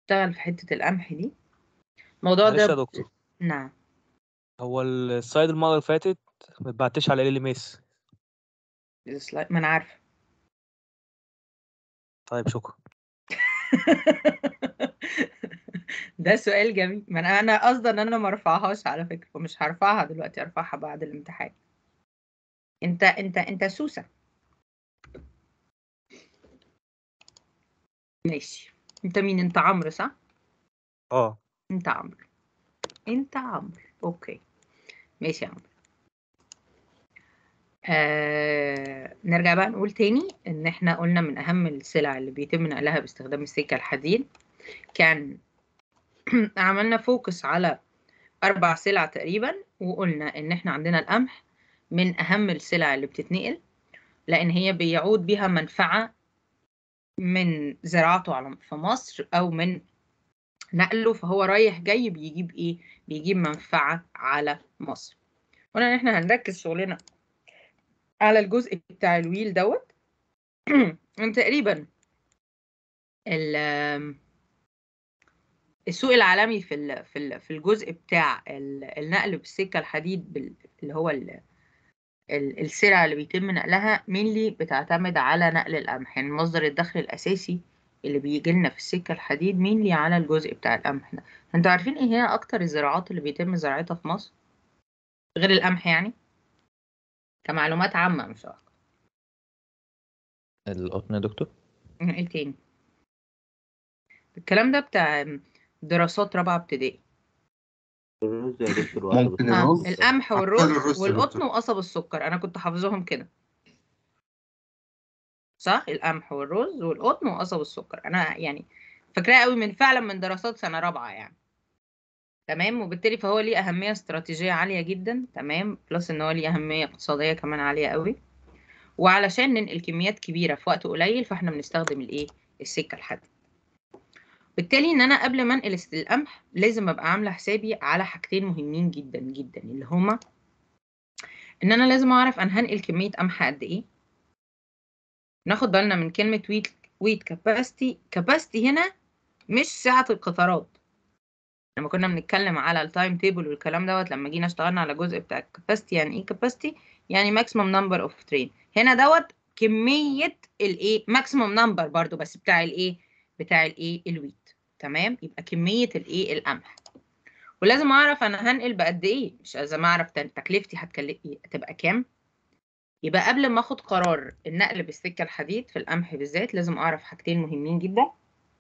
اشتغل في حتة القمح دي الموضوع معلش يا ده دكتور نعم هو السلايد المرة اللي فاتت ما اتبعتش على ال ميس السلايد ما انا عارفة طيب شكرا ده سؤال جميل ما انا انا قصدا ان انا ما ارفعهاش على فكرة ومش هرفعها دلوقتي ارفعها بعد الامتحان انت انت انت سوسة ماشي انت مين انت عمرو صح اه انت عمرو انت عمرو اوكي ماشي يا عمرو آه نرجع بقى نقول تاني ان احنا قلنا من اهم السلع اللي بيتم نقلها باستخدام السكة الحديد كان عملنا فوكس على اربع سلع تقريبا وقلنا ان احنا عندنا القمح من اهم السلع اللي بتتنقل لان هي بيعود بيها منفعة من زراعته على في مصر او من نقله فهو رايح جاي بيجيب ايه بيجيب منفعة على مصر قلنا ان احنا هنركز شغلنا على الجزء بتاع الويل دوت تقريبا ال- السوق العالمي في ال- في ال- في الجزء بتاع ال- النقل بالسكة الحديد بال- اللي هو ال- ال- السلع اللي بيتم نقلها mainly بتعتمد على نقل القمح يعني مصدر الدخل الأساسي اللي بيجي لنا في السكة الحديد mainly على الجزء بتاع القمح ده انتوا عارفين ايه هي أكتر الزراعات اللي بيتم زراعتها في مصر غير القمح يعني كمعلومات عامة مش أكتر القطن يا دكتور ايه تاني الكلام ده بتاع دراسات رابعة ابتدائي الرز يا دكتور وقصب ممكن اه الرز القمح أكتر والرز الرز يا والقطن دكتور. وقصب السكر انا كنت حافظهم كده صح القمح والرز والقطن وقصب السكر انا يعني فاكراه قوي من فعلا من دراسات سنة رابعة يعني تمام وبالتالي فهو ليه أهمية استراتيجية عالية جدا تمام بلس إن هو ليه أهمية اقتصادية كمان عالية قوي وعلشان ننقل كميات كبيرة في وقت قليل فاحنا بنستخدم الإيه السكة الحديد بالتالي إن أنا قبل ما أنقل الس- القمح لازم أبقى عاملة حسابي على حاجتين مهمين جدا جدا اللي هما إن أنا لازم أعرف أنا هنقل كمية قمح قد إيه ناخد بالنا من كلمة ويت ويت كاباسيتي كاباسيتي هنا مش سعة القطارات لما كنا بنتكلم على التايم تيبل والكلام دوت لما جينا اشتغلنا على جزء بتاع الكاباسيتي يعني ايه كاباسيتي يعني ماكسيمم نمبر اوف ترين هنا دوت كمية الايه ماكسيمم نمبر برضو بس بتاع الايه بتاع الايه الويت تمام يبقى كمية الايه القمح ولازم اعرف انا هنقل بقد ايه مش لازم اعرف تن- تكلفتي هتكلف هتبقى كام يبقى قبل ما اخد قرار النقل بالسكة الحديد في القمح بالذات لازم اعرف حاجتين مهمين جدا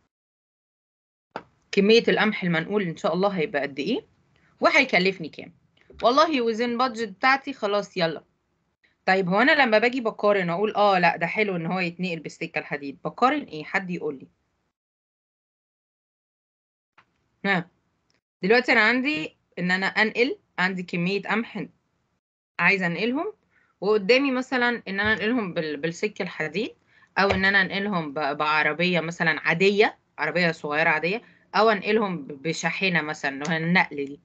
كمية القمح المنقول ان شاء الله هيبقى قد ايه وهيكلفني كام والله وزن بادجت بتاعتي خلاص يلا طيب هو انا لما باجي بقارن اقول اه لا ده حلو ان هو يتنقل بالسكة الحديد بقارن ايه حد يقول لي ها دلوقتي انا عندي ان انا انقل عندي كمية قمح عايزة انقلهم وقدامي مثلا ان انا انقلهم بال- بالسكة الحديد او ان انا انقلهم ب- بعربية مثلا عادية عربية صغيرة عادية او انقلهم ب- بشاحنة مثلا اللي هو النقل دي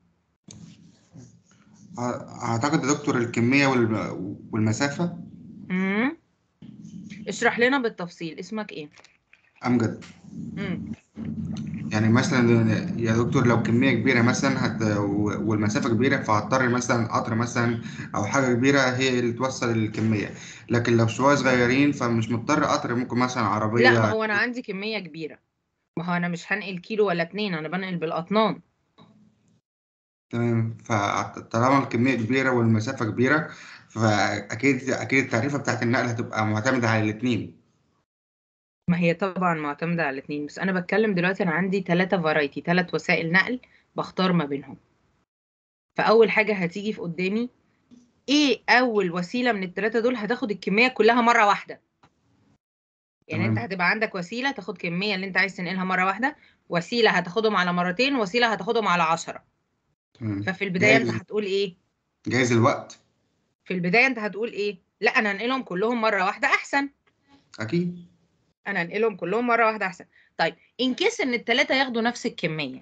ع- اعتقد يا دكتور الكمية والم- والمسافة امم اشرح لنا بالتفصيل اسمك ايه امجد امم يعني مثلا يا دكتور لو كمية كبيرة مثلا هت... و- والمسافة كبيرة فهضطر مثلا قطر مثلا أو حاجة كبيرة هي اللي توصل الكمية لكن لو شوية صغيرين فمش مضطر قطر ممكن مثلا عربية لا ما هو انا عندي كمية كبيرة ما هو انا مش هنقل كيلو ولا اتنين انا بنقل بالاطنان تمام فطالما الكمية كبيرة والمسافة كبيرة فأكيد أكيد التعريفة بتاعت النقل هتبقى معتمدة على الاتنين ما هي طبعا معتمدة على الاتنين بس انا بتكلم دلوقتي انا عندي ثلاثة فرايتي ثلاث وسائل نقل بختار ما بينهم فاول حاجة هتيجي في قدامي ايه اول وسيلة من الثلاثة دول هتاخد الكمية كلها مرة واحدة يعني انت تمام. هتبقى عندك وسيلة تاخد كمية اللي انت عايز تنقلها مرة واحدة وسيلة هتاخدهم على مرتين وسيلة هتاخدهم على عشرة تمام ففي البداية انت جايز هتقول ايه جايز الوقت في البداية انت هتقول ايه لا انا هنقلهم كلهم مرة واحدة احسن أكيد انا هنقلهم كلهم مرة واحدة احسن طيب ان كيس ان التلاتة ياخدوا نفس الكمية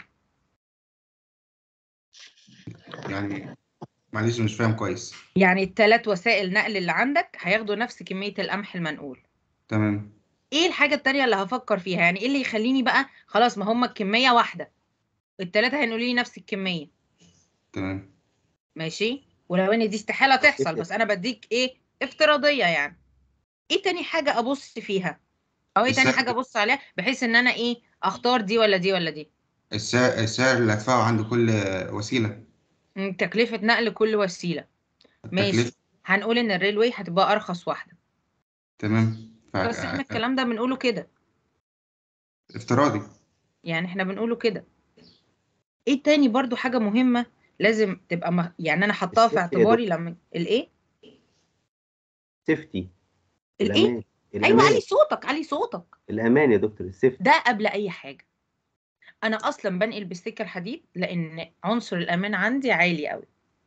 يعني معلش مش فاهم كويس يعني التلات وسائل نقل اللي عندك هياخدوا نفس كمية القمح المنقول تمام ايه الحاجه التانية اللي هفكر فيها يعني ايه اللي يخليني بقى خلاص ما هم الكميه واحده التلاته هينقلوا لي نفس الكميه تمام ماشي ولو ان دي استحاله تحصل بس انا بديك ايه افتراضيه يعني ايه تاني حاجه ابص فيها او ايه تاني السعر. حاجه ابص عليها بحيث ان انا ايه اختار دي ولا دي ولا دي السعر السعر اللي هدفعه عند كل وسيلة مم، تكلفه نقل كل وسيله ماشي التكلفة هنقول ان الريلوي هتبقى ارخص واحده تمام ف- بس احنا الكلام ده بنقوله كده افتراضي يعني احنا بنقوله كده ايه تاني برضو حاجه مهمه لازم تبقى م... يعني انا حطاها في السيفتي يا اعتباري لما الايه سيفتي الايه الأمان ايوه الأمان علي صوتك علي صوتك الأمان يا دكتور السيفتي ده قبل اي حاجه انا اصلا بنقل بستيكر حديد لان عنصر الامان عندي عالي قوي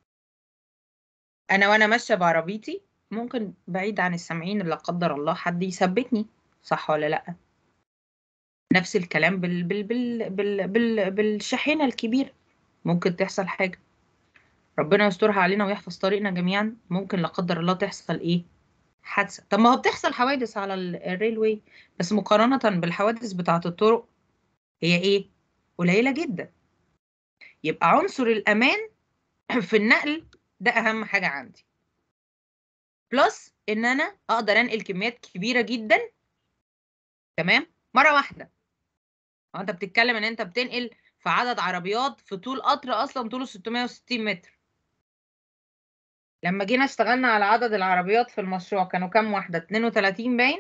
انا وانا ماشيه بعربيتي ممكن بعيد عن السامعين لا قدر الله حد يثبتني صح ولا لا نفس الكلام بال بال بال بال بال بالشاحنه الكبيره ممكن تحصل حاجه ربنا يسترها علينا ويحفظ طريقنا جميعا ممكن لا قدر الله تحصل ايه حادثه طب ما هو بتحصل حوادث على ال- الريلوي بس مقارنه بالحوادث بتاعه الطرق هي ايه قليله جدا يبقى عنصر الامان في النقل ده اهم حاجه عندي بلس ان انا اقدر انقل كميات كبيره جدا تمام مره واحده هو انت بتتكلم ان انت بتنقل في عدد عربيات في طول قطر اصلا طوله 660 متر لما جينا اشتغلنا على عدد العربيات في المشروع كانوا كام واحده 32 باين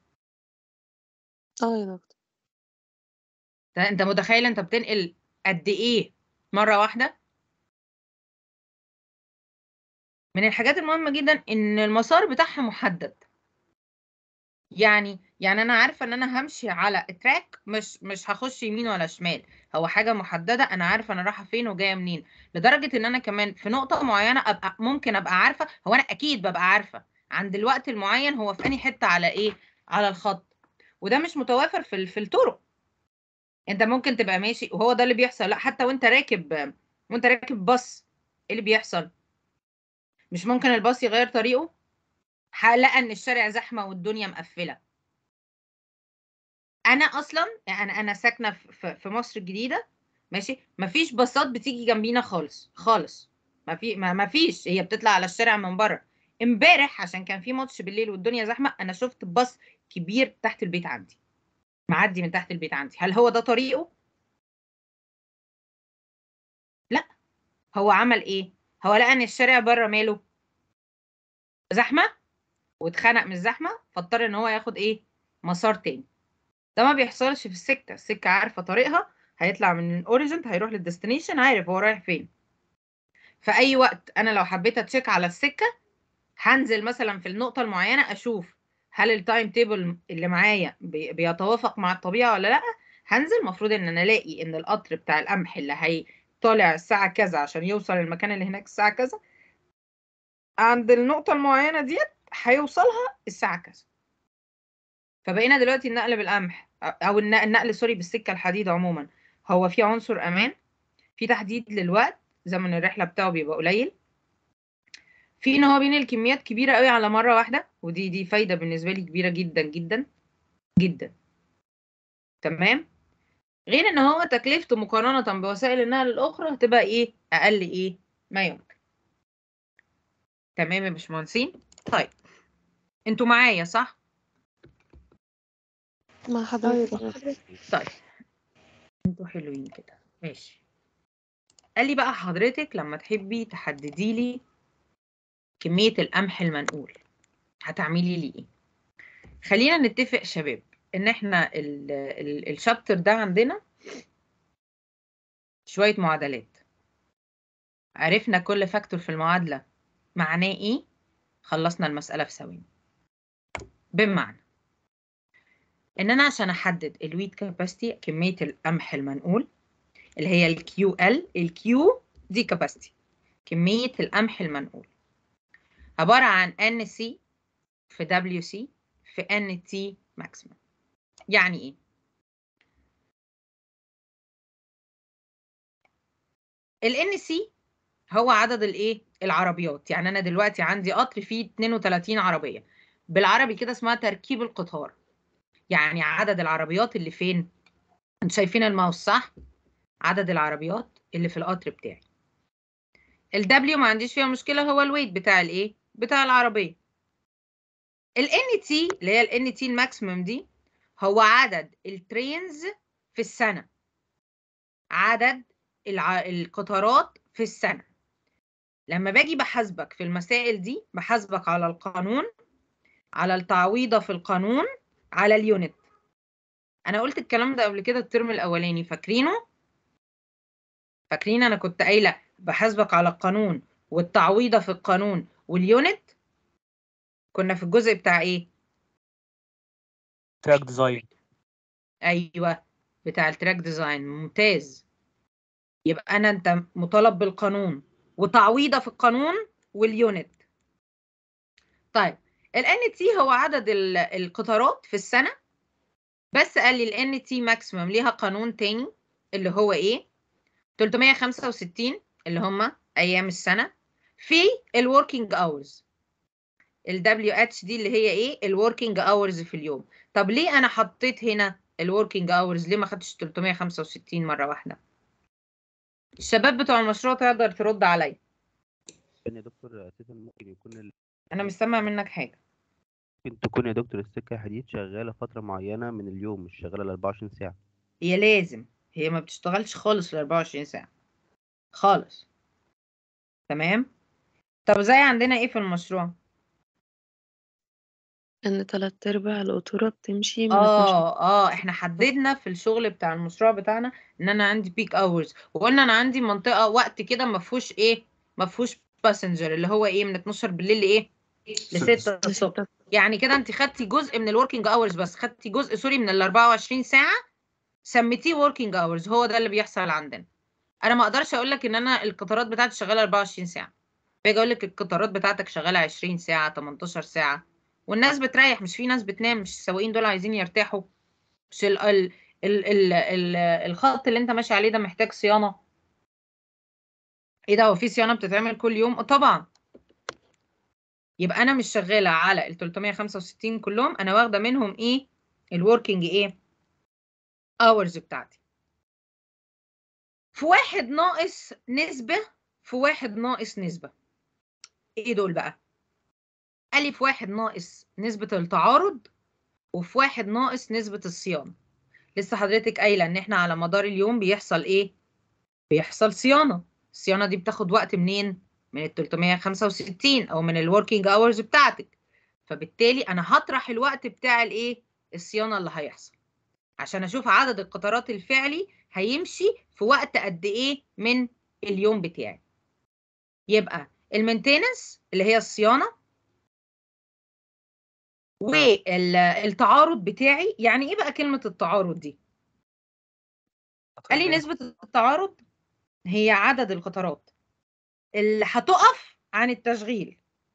اه يا دكتور ده انت متخيل انت بتنقل قد ايه مره واحده من الحاجات المهمه جدا ان المسار بتاعها محدد يعني يعني انا عارفه ان انا همشي على تراك مش مش هخش يمين ولا شمال هو حاجه محدده انا عارفه انا رايحه فين وجايه منين لدرجه ان انا كمان في نقطه معينه ابقى ممكن ابقى عارفه هو انا اكيد ببقى عارفه عند الوقت المعين هو في انهي حته على ايه على الخط وده مش متوافر في ال- في الطرق انت ممكن تبقى ماشي وهو ده اللي بيحصل لا حتى وانت راكب وانت راكب باص ايه اللي بيحصل مش ممكن الباص يغير طريقه لقى ان الشارع زحمه والدنيا مقفله انا اصلا انا انا ساكنه في- في في مصر الجديده ماشي مفيش باصات بتيجي جنبينا خالص خالص ما في ما ما فيش هي بتطلع على الشارع من بره امبارح عشان كان في ماتش بالليل والدنيا زحمه انا شفت باص كبير تحت البيت عندي معدي من تحت البيت عندي هل هو ده طريقه لا هو عمل ايه هو لقى ان الشارع بره ماله زحمه واتخنق من الزحمه فاضطر ان هو ياخد ايه مسار تاني ده ما بيحصلش في السكه السكه عارفه طريقها هيطلع من الاوريجنت هيروح للديستنيشن عارف هو رايح فين في اي وقت انا لو حبيت اتشيك على السكه هنزل مثلا في النقطه المعينه اشوف هل التايم تيبل اللي معايا بي- بيتوافق مع الطبيعه ولا لا هنزل المفروض ان انا الاقي ان القطر بتاع القمح اللي هي طالع الساعه كذا عشان يوصل المكان اللي هناك الساعه كذا عند النقطه المعينه ديت هيوصلها الساعه كذا فبقينا دلوقتي النقل بالقمح او الن- النقل سوري بالسكه الحديد عموما هو في عنصر امان في تحديد للوقت زمن الرحله بتاعه بيبقى قليل في ان هو بينقل كميات كبيره قوي على مره واحده ودي دي فايده بالنسبه لي كبيره جدا جدا جدا تمام غير ان هو تكلفته مقارنه بوسائل النقل الاخرى هتبقى ايه اقل ايه ما يمكن تمام يا باشمهندسين طيب انتوا معايا صح مع حضرتك طيب انتوا حلوين كده ماشي قال لي بقى حضرتك لما تحبي تحددي لي كمية القمح المنقول هتعملي لي ايه خلينا نتفق شباب ان احنا ال- ال- الشابتر ده عندنا شوية معادلات عرفنا كل فاكتور في المعادلة معناه ايه خلصنا المسألة في ثواني بمعنى ان انا عشان احدد الويت كاباسيتي كميه القمح المنقول اللي هي الكيو ال الكيو دي كاباسيتي كميه القمح المنقول عباره عن ان سي في دبليو سي في ان تي ماكسيمم يعني ايه الان سي هو عدد الايه العربيات يعني انا دلوقتي عندي قطر فيه 32 عربيه بالعربي كده اسمها تركيب القطار يعني عدد العربيات اللي فين انتوا شايفين الماوس صح عدد العربيات اللي في القطر بتاعي ال W ما عنديش فيها مشكلة هو الويت بتاع الايه بتاع العربية ال NT اللي هي ال NT الماكسيمم دي هو عدد الترينز في السنة عدد الع... القطارات في السنة لما باجي بحاسبك في المسائل دي بحاسبك على القانون على التعويضة في القانون على اليونت انا قلت الكلام ده قبل كده الترم الاولاني فاكرينه فاكرين انا كنت قايله بحاسبك على القانون والتعويضه في القانون واليونت كنا في الجزء بتاع ايه تراك ديزاين ايوه بتاع التراك ديزاين ممتاز يبقى انا انت مطالب بالقانون وتعويضه في القانون واليونت طيب ال NT هو عدد ال- القطارات في السنه بس قال لي ال NT ماكسيمم ليها قانون تاني اللي هو ايه 365 اللي هم ايام السنه في الوركينج اورز ال WH دي اللي هي ايه الوركينج اورز في اليوم طب ليه انا حطيت هنا الوركينج اورز ليه ما خدتش 365 مره واحده الشباب بتوع المشروع تقدر ترد عليا كان يا دكتور اساسا ممكن يكون ال... انا مش سامع منك حاجه ممكن تكون يا دكتور السكه الحديد شغاله فتره معينه من اليوم مش شغاله ال 24 ساعه هي لازم هي ما بتشتغلش خالص ال 24 ساعه خالص تمام طب زي عندنا ايه في المشروع إن تلات أرباع القطورة بتمشي من 12 اه اه احنا حددنا في الشغل بتاع المشروع بتاعنا ان انا عندي بيك اورز وقلنا انا عندي منطقه وقت كده ما فيهوش ايه ما فيهوش باسنجر اللي هو ايه من 12 بالليل لايه ل 6 ستة. الصبح يعني كده انت خدتي جزء من الوركينج اورز بس خدتي جزء سوري من ال 24 ساعه سميتيه وركينج اورز هو ده اللي بيحصل عندنا انا ما اقدرش اقول لك ان انا القطارات بتاعتي شغاله 24 ساعه باجي اقول لك القطارات بتاعتك شغاله 20 ساعه 18 ساعه والناس بتريح مش في ناس بتنام مش السواقين دول عايزين يرتاحوا مش ال ال ال ال ال الخط اللي انت ماشي عليه ده محتاج صيانه ايه ده هو في صيانه بتتعمل كل يوم آه طبعا يبقى انا مش شغاله على ال 365 كلهم انا واخده منهم ايه الوركينج ايه اورز بتاعتي في واحد ناقص نسبه في واحد ناقص نسبه ايه دول بقى قال لي في واحد ناقص نسبه التعارض وفي واحد ناقص نسبه الصيانه لسه حضرتك قايله ان احنا على مدار اليوم بيحصل ايه بيحصل صيانه الصيانه دي بتاخد وقت منين من ال 365 او من الوركينج اورز بتاعتك فبالتالي انا هطرح الوقت بتاع الايه الصيانه اللي هيحصل عشان اشوف عدد القطارات الفعلي هيمشي في وقت قد ايه من اليوم بتاعي يبقى المينتيننس اللي هي الصيانه والتعارض بتاعي يعني ايه بقى كلمه التعارض دي قال لي نسبه التعارض هي عدد القطارات اللي هتقف عن التشغيل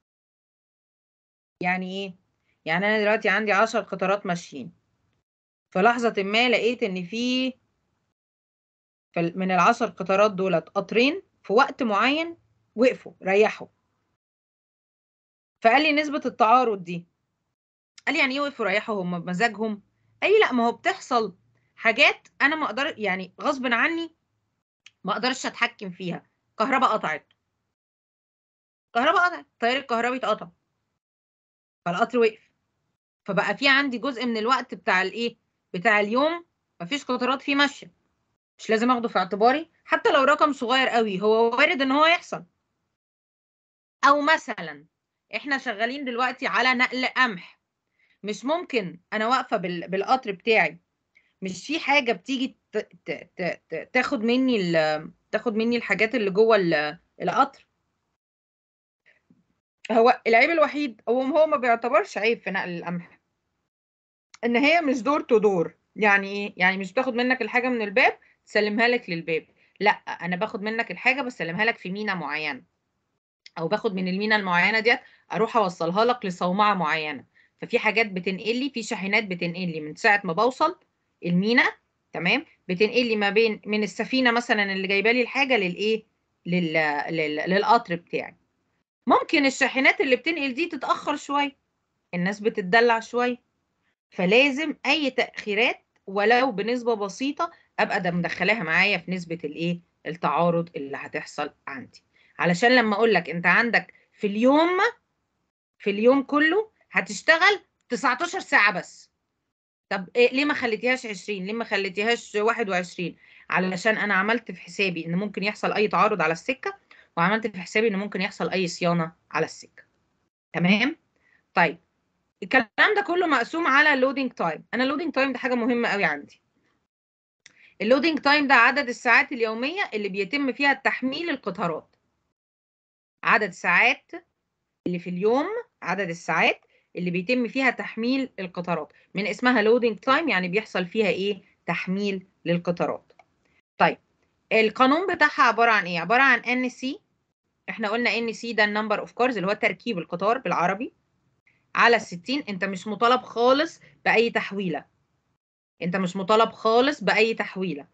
يعني ايه يعني انا دلوقتي عندي 10 قطارات ماشيين في لحظة ما لقيت ان في في- من العشر قطارات دولت قطرين في وقت معين وقفوا ريحوا فقال لي نسبة التعارض دي قال لي يعني ايه وقفوا ريحوا هم بمزاجهم قال لي لا ما هو بتحصل حاجات انا ما اقدر يعني غصب عني ما اقدرش اتحكم فيها كهرباء قطعت كهرباء قطعت التيار الكهربي اتقطع فالقطر وقف فبقى في عندي جزء من الوقت بتاع الايه بتاع اليوم مفيش قطارات فيه ماشيه مش لازم اخده في اعتباري حتى لو رقم صغير قوي هو وارد ان هو يحصل او مثلا احنا شغالين دلوقتي على نقل قمح مش ممكن انا واقفه بال- بالقطر بتاعي مش في حاجه بتيجي ت- ت- ت- ت- تاخد مني ال- تاخد مني الحاجات اللي جوه ال- القطر هو العيب الوحيد هو هو ما بيعتبرش عيب في نقل القمح ان هي مش دور تو دور يعني ايه يعني مش بتاخد منك الحاجه من الباب تسلمها لك للباب لا انا باخد منك الحاجه بسلمها لك في مينا معينه او باخد من المينا المعينه ديت اروح اوصلها لك لصومعه معينه ففي حاجات بتنقل لي في شاحنات بتنقل لي من ساعه ما بوصل المينا تمام بتنقل لي ما بين من السفينه مثلا اللي جايبه لي الحاجه للايه لل... لل... للقطر بتاعي ممكن الشاحنات اللي بتنقل دي تتاخر شويه الناس بتتدلع شويه فلازم اي تاخيرات ولو بنسبه بسيطه ابقى ده مدخلاها معايا في نسبه الايه التعارض اللي هتحصل عندي علشان لما اقول لك انت عندك في اليوم في اليوم كله هتشتغل 19 ساعه بس طب إيه ليه ما خليتيهاش 20 ليه ما خليتيهاش 21 علشان انا عملت في حسابي ان ممكن يحصل اي تعارض على السكه وعملت في حسابي ان ممكن يحصل اي صيانه على السكه تمام طيب الكلام ده كله مقسوم على اللودنج تايم انا اللودنج تايم ده حاجه مهمه قوي عندي اللودنج تايم ده عدد الساعات اليوميه اللي بيتم فيها تحميل القطارات عدد الساعات اللي في اليوم عدد الساعات اللي بيتم فيها تحميل القطارات من اسمها لودنج تايم يعني بيحصل فيها ايه تحميل للقطارات طيب القانون بتاعها عباره عن ايه عباره عن ان سي احنا قلنا ان سي ده النمبر اوف كارز اللي هو تركيب القطار بالعربي على 60 انت مش مطالب خالص باي تحويله انت مش مطالب خالص باي تحويله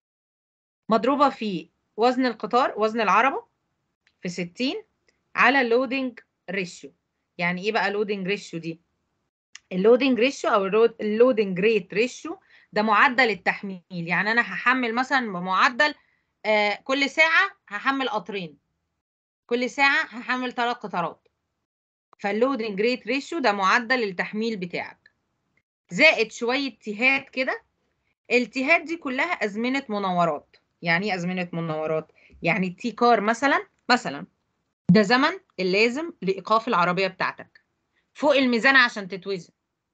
مضروبه في وزن القطار وزن العربه في 60 على لودنج ريشيو يعني ايه بقى لودنج ريشيو دي اللودنج ريشيو او اللودنج ريت ريشيو ده معدل التحميل يعني انا هحمل مثلا بمعدل آه كل ساعه هحمل قطرين كل ساعه هحمل ثلاث قطارات فاللودنج ريت ريشيو ده معدل التحميل بتاعك زائد شويه تيهات كده التيهات دي كلها ازمنه مناورات يعني ايه ازمنه مناورات يعني التي كار مثلا مثلا ده زمن اللازم لايقاف العربيه بتاعتك فوق الميزان عشان تتوزن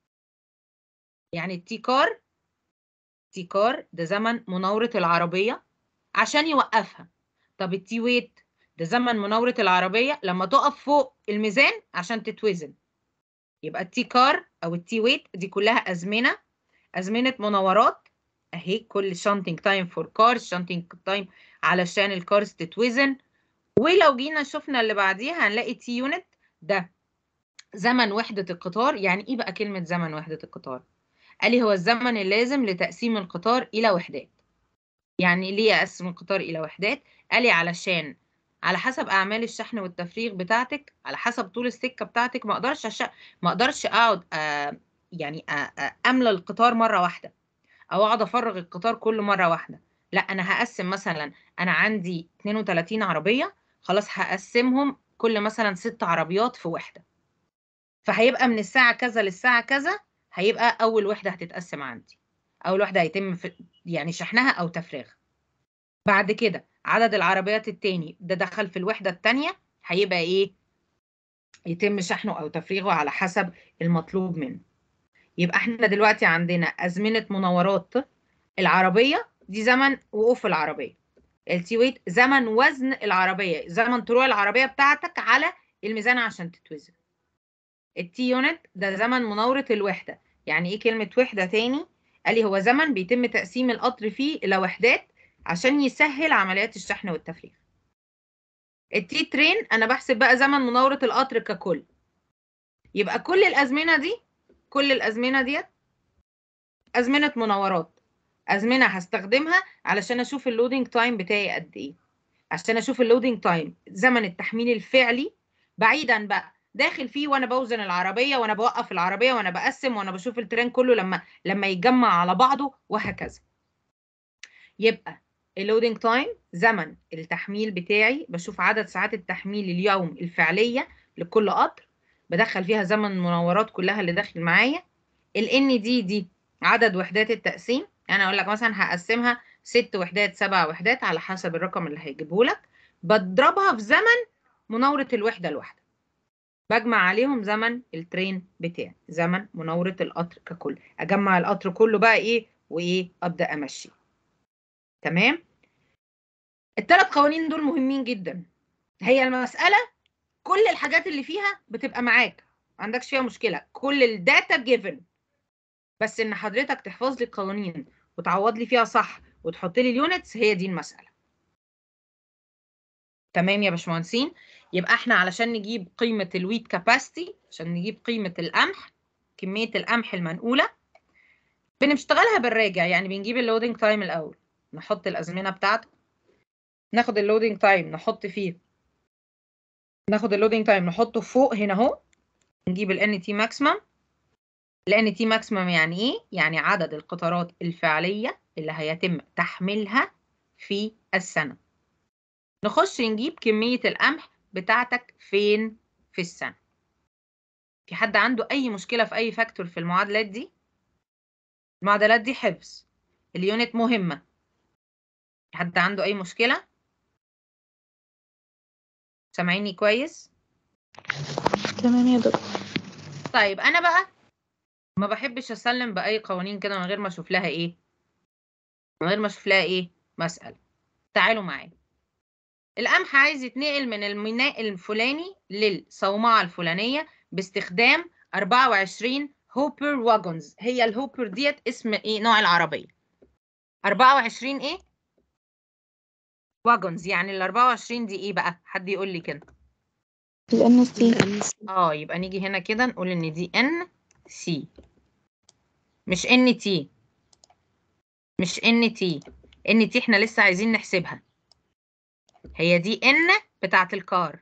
يعني التي كار تي كار ده زمن مناوره العربيه عشان يوقفها طب التي ويت ده زمن مناوره العربيه لما تقف فوق الميزان عشان تتوزن يبقى التي كار او التي ويت دي كلها ازمنه ازمنه مناورات اهي كل شانتنج تايم فور كارز شانتنج تايم علشان الكارز تتوزن ولو جينا شفنا اللي بعديها هنلاقي تي يونت ده زمن وحدة القطار يعني ايه بقى كلمة زمن وحدة القطار قال لي هو الزمن اللازم لتقسيم القطار إلى وحدات يعني ليه أقسم القطار إلى وحدات قال لي علشان على حسب أعمال الشحن والتفريغ بتاعتك على حسب طول السكة بتاعتك ما أقدرش أش... ما أقدرش أقعد أ... يعني أ... أ... أملى القطار مرة واحدة أو أقعد أفرغ القطار كل مرة واحدة لا أنا هقسم مثلا أنا عندي 32 عربية خلاص هقسمهم كل مثلا ست عربيات في وحدة فهيبقى من الساعة كذا للساعة كذا هيبقى أول وحدة هتتقسم عندي أول وحدة هيتم في يعني شحنها أو تفريغها بعد كده عدد العربيات التاني ده دخل في الوحدة التانية هيبقى إيه يتم شحنه أو تفريغه على حسب المطلوب منه يبقى احنا دلوقتي عندنا أزمنة مناورات العربية دي زمن وقوف العربية التي ويت زمن وزن العربية زمن طلوع العربية بتاعتك على الميزان عشان تتوزن التي يونت ده زمن مناورة الوحدة يعني ايه كلمة وحدة تاني قال لي هو زمن بيتم تقسيم القطر فيه إلى وحدات عشان يسهل عمليات الشحن والتفريغ التي ترين أنا بحسب بقى زمن مناورة القطر ككل يبقى كل الأزمنة دي كل الأزمنة ديت أزمنة مناورات أزمنة هستخدمها علشان أشوف اللودنج تايم بتاعي قد إيه عشان أشوف اللودنج تايم زمن التحميل الفعلي بعيدا بقى داخل فيه وانا بوزن العربيه وانا بوقف العربيه وانا بقسم وانا بشوف الترين كله لما لما يتجمع على بعضه وهكذا يبقى اللودنج تايم زمن التحميل بتاعي بشوف عدد ساعات التحميل اليوم الفعليه لكل قطر بدخل فيها زمن المناورات كلها اللي داخل معايا الان دي دي عدد وحدات التقسيم يعني اقول لك مثلا هقسمها ست وحدات سبع وحدات على حسب الرقم اللي هيجيبه لك بضربها في زمن مناوره الوحده الواحده بجمع عليهم زمن الترين بتاعي زمن مناورة القطر ككل أجمع القطر كله بقى إيه وإيه أبدأ أمشي تمام الثلاث قوانين دول مهمين جدا هي المسألة كل الحاجات اللي فيها بتبقى معاك ما عندكش فيها مشكلة كل الداتا جيفن بس إن حضرتك تحفظ لي القوانين وتعوض لي فيها صح وتحط لي اليونتس هي دي المسألة تمام يا باشمهندسين يبقى احنا علشان نجيب قيمة الويت كاباسيتي عشان نجيب قيمة القمح كمية القمح المنقولة بنشتغلها بالراجع يعني بنجيب اللودنج تايم الأول نحط الأزمنة بتاعته ناخد اللودنج تايم نحط فيه ناخد اللودنج تايم نحطه فوق هنا اهو نجيب ال NT maximum لان تي ماكسيمم يعني ايه يعني عدد القطارات الفعليه اللي هيتم تحميلها في السنه نخش نجيب كميه القمح بتاعتك فين في السنه في حد عنده اي مشكله في اي فاكتور في المعادلات دي المعادلات دي حفظ اليونت مهمه في حد عنده اي مشكله سامعيني كويس تمام يا دكتور طيب انا بقى ما بحبش اسلم باي قوانين كده من غير ما اشوف لها ايه من غير ما اشوف لها ايه مساله تعالوا معايا القمح عايز يتنقل من الميناء الفلاني للصومعه الفلانيه باستخدام 24 هوبر واجونز هي الهوبر ديت اسم ايه نوع العربيه 24 ايه واجونز يعني ال 24 دي ايه بقى حد يقول لي كده الان سي اه يبقى نيجي هنا كده نقول ان دي ان سي مش ان تي مش ان تي ان تي احنا لسه عايزين نحسبها هي دي ان بتاعت الكار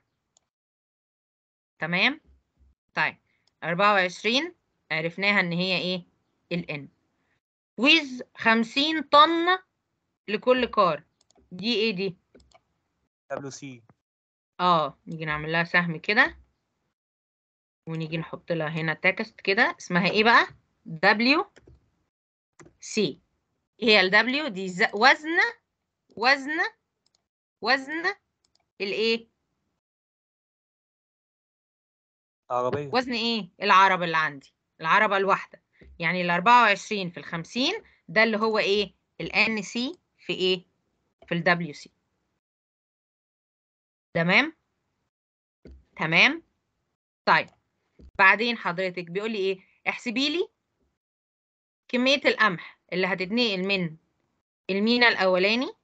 تمام طيب 24 عرفناها ان هي ايه الان ويز 50 طن لكل كار دي ايه دي دبليو سي اه نيجي نعمل لها سهم كده ونيجي نحط لها هنا تكست كده اسمها ايه بقى دبليو سي هي ال دبليو دي ز- وزن وزن وزن الايه عربية وزن ايه العربة اللي عندي العربة الواحدة يعني ال 24 في ال 50 ده اللي هو ايه ال ان سي في ايه في ال دبليو سي تمام تمام طيب بعدين حضرتك بيقول لي ايه احسبي لي كمية القمح اللي هتتنقل من المينا الأولاني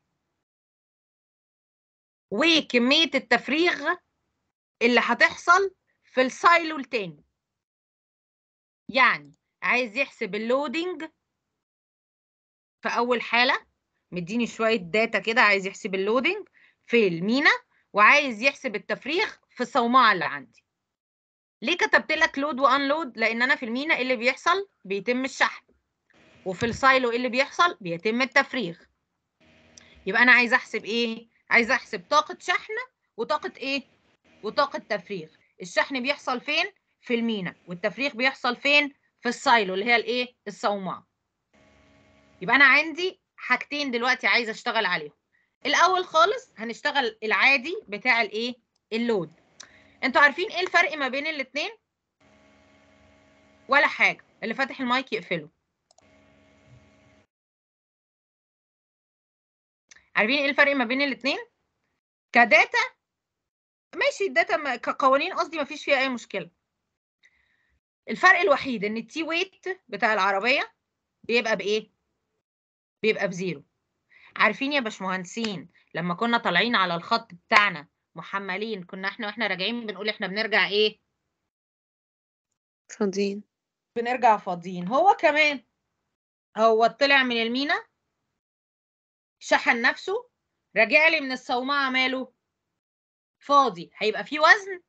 وكمية التفريغ اللي هتحصل في السايلو التاني يعني عايز يحسب اللودينج في أول حالة مديني شوية داتا كده عايز يحسب اللودينج في المينا وعايز يحسب التفريغ في الصومعة اللي عندي ليه كتبت لك لود وانلود لان انا في المينا إيه اللي بيحصل بيتم الشحن وفي السايلو إيه اللي بيحصل بيتم التفريغ يبقى انا عايزه احسب ايه عايزه احسب طاقه شحن وطاقه ايه وطاقه تفريغ الشحن بيحصل فين في المينا والتفريغ بيحصل فين في السايلو اللي هي الايه الصومعه يبقى انا عندي حاجتين دلوقتي عايزه اشتغل عليهم الاول خالص هنشتغل العادي بتاع الايه اللود انتوا عارفين ايه الفرق ما بين الاتنين ولا حاجه اللي فاتح المايك يقفله عارفين ايه الفرق ما بين الاتنين كداتا ماشي الداتا ما- كقوانين قصدي ما فيش فيها اي مشكله الفرق الوحيد ان التي ويت بتاع العربيه بيبقى بايه بيبقى بزيرو عارفين يا باشمهندسين لما كنا طالعين على الخط بتاعنا محملين كنا احنا واحنا راجعين بنقول احنا بنرجع ايه فاضيين بنرجع فاضيين هو كمان هو طلع من المينا شحن نفسه راجع لي من الصومعة ماله فاضي هيبقى فيه وزن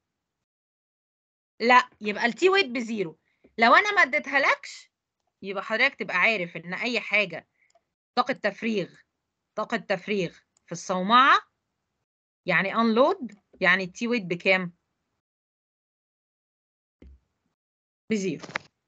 لا يبقى التي ويت بزيرو لو انا ما اديتهالكش يبقى حضرتك تبقى عارف ان اي حاجة طاقة تفريغ طاقة تفريغ في الصومعة يعني انلود يعني التي ويت بكام بزيرو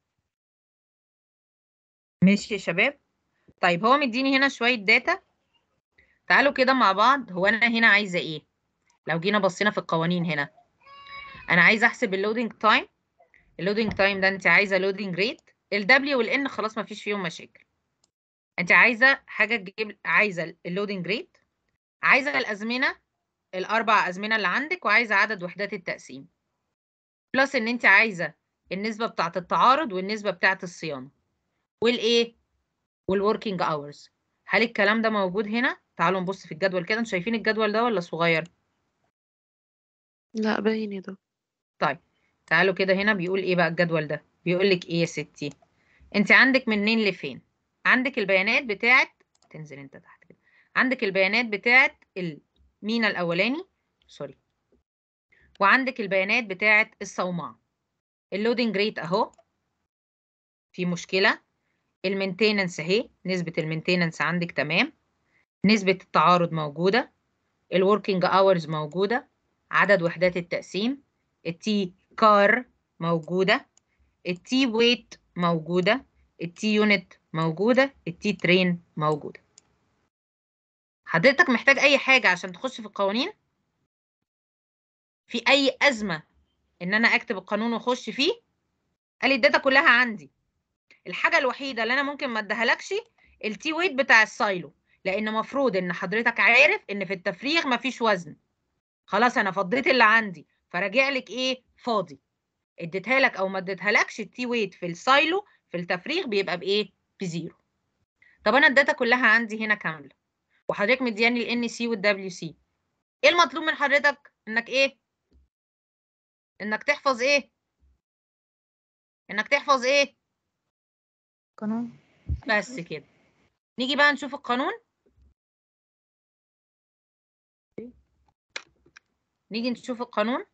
ماشي يا شباب طيب هو مديني هنا شوية داتا تعالوا كده مع بعض هو انا هنا عايزة ايه لو جينا بصينا في القوانين هنا انا عايزة احسب اللودنج تايم اللودنج تايم ده انت عايزة لودنج ريت ال W وال N خلاص ما فيش فيهم مشاكل انت عايزة حاجة تجيب عايزة اللودنج ريت عايزة الازمنة الاربع ازمنة اللي عندك وعايزة عدد وحدات التقسيم بلس ان انت عايزة النسبة بتاعة التعارض والنسبة بتاعة الصيانة والايه والوركينج اورز هل الكلام ده موجود هنا تعالوا نبص في الجدول كده انتوا شايفين الجدول ده ولا صغير لا باين يا دكتور طيب تعالوا كده هنا بيقول ايه بقى الجدول ده بيقول لك ايه يا ستي انت عندك منين لفين عندك البيانات بتاعت تنزل انت تحت كده عندك البيانات بتاعت المينا الاولاني سوري وعندك البيانات بتاعت الصومعه اللودنج ريت اهو في مشكله المينتيننس اهي نسبه المينتيننس عندك تمام نسبه التعارض موجوده الوركينج اورز موجوده عدد وحدات التقسيم التي كار موجوده التي ويت موجوده التي يونت موجوده التي ترين موجوده حضرتك محتاج اي حاجه عشان تخش في القوانين في اي ازمه ان انا اكتب القانون واخش فيه قال لي الداتا كلها عندي الحاجه الوحيده اللي انا ممكن ما اديهالكش التي ويت بتاع السايلو لان مفروض ان حضرتك عارف ان في التفريغ مفيش وزن خلاص انا فضيت اللي عندي فراجع لك ايه فاضي اديتها لك او ما اديتهالكش التي ويت في السايلو في التفريغ بيبقى بايه بزيرو طب انا الداتا كلها عندي هنا كامله وحضرتك مدياني الان سي والدبليو سي ايه المطلوب من حضرتك انك ايه انك تحفظ ايه انك تحفظ ايه قانون بس كده نيجي بقى نشوف القانون نيجي نشوف القانون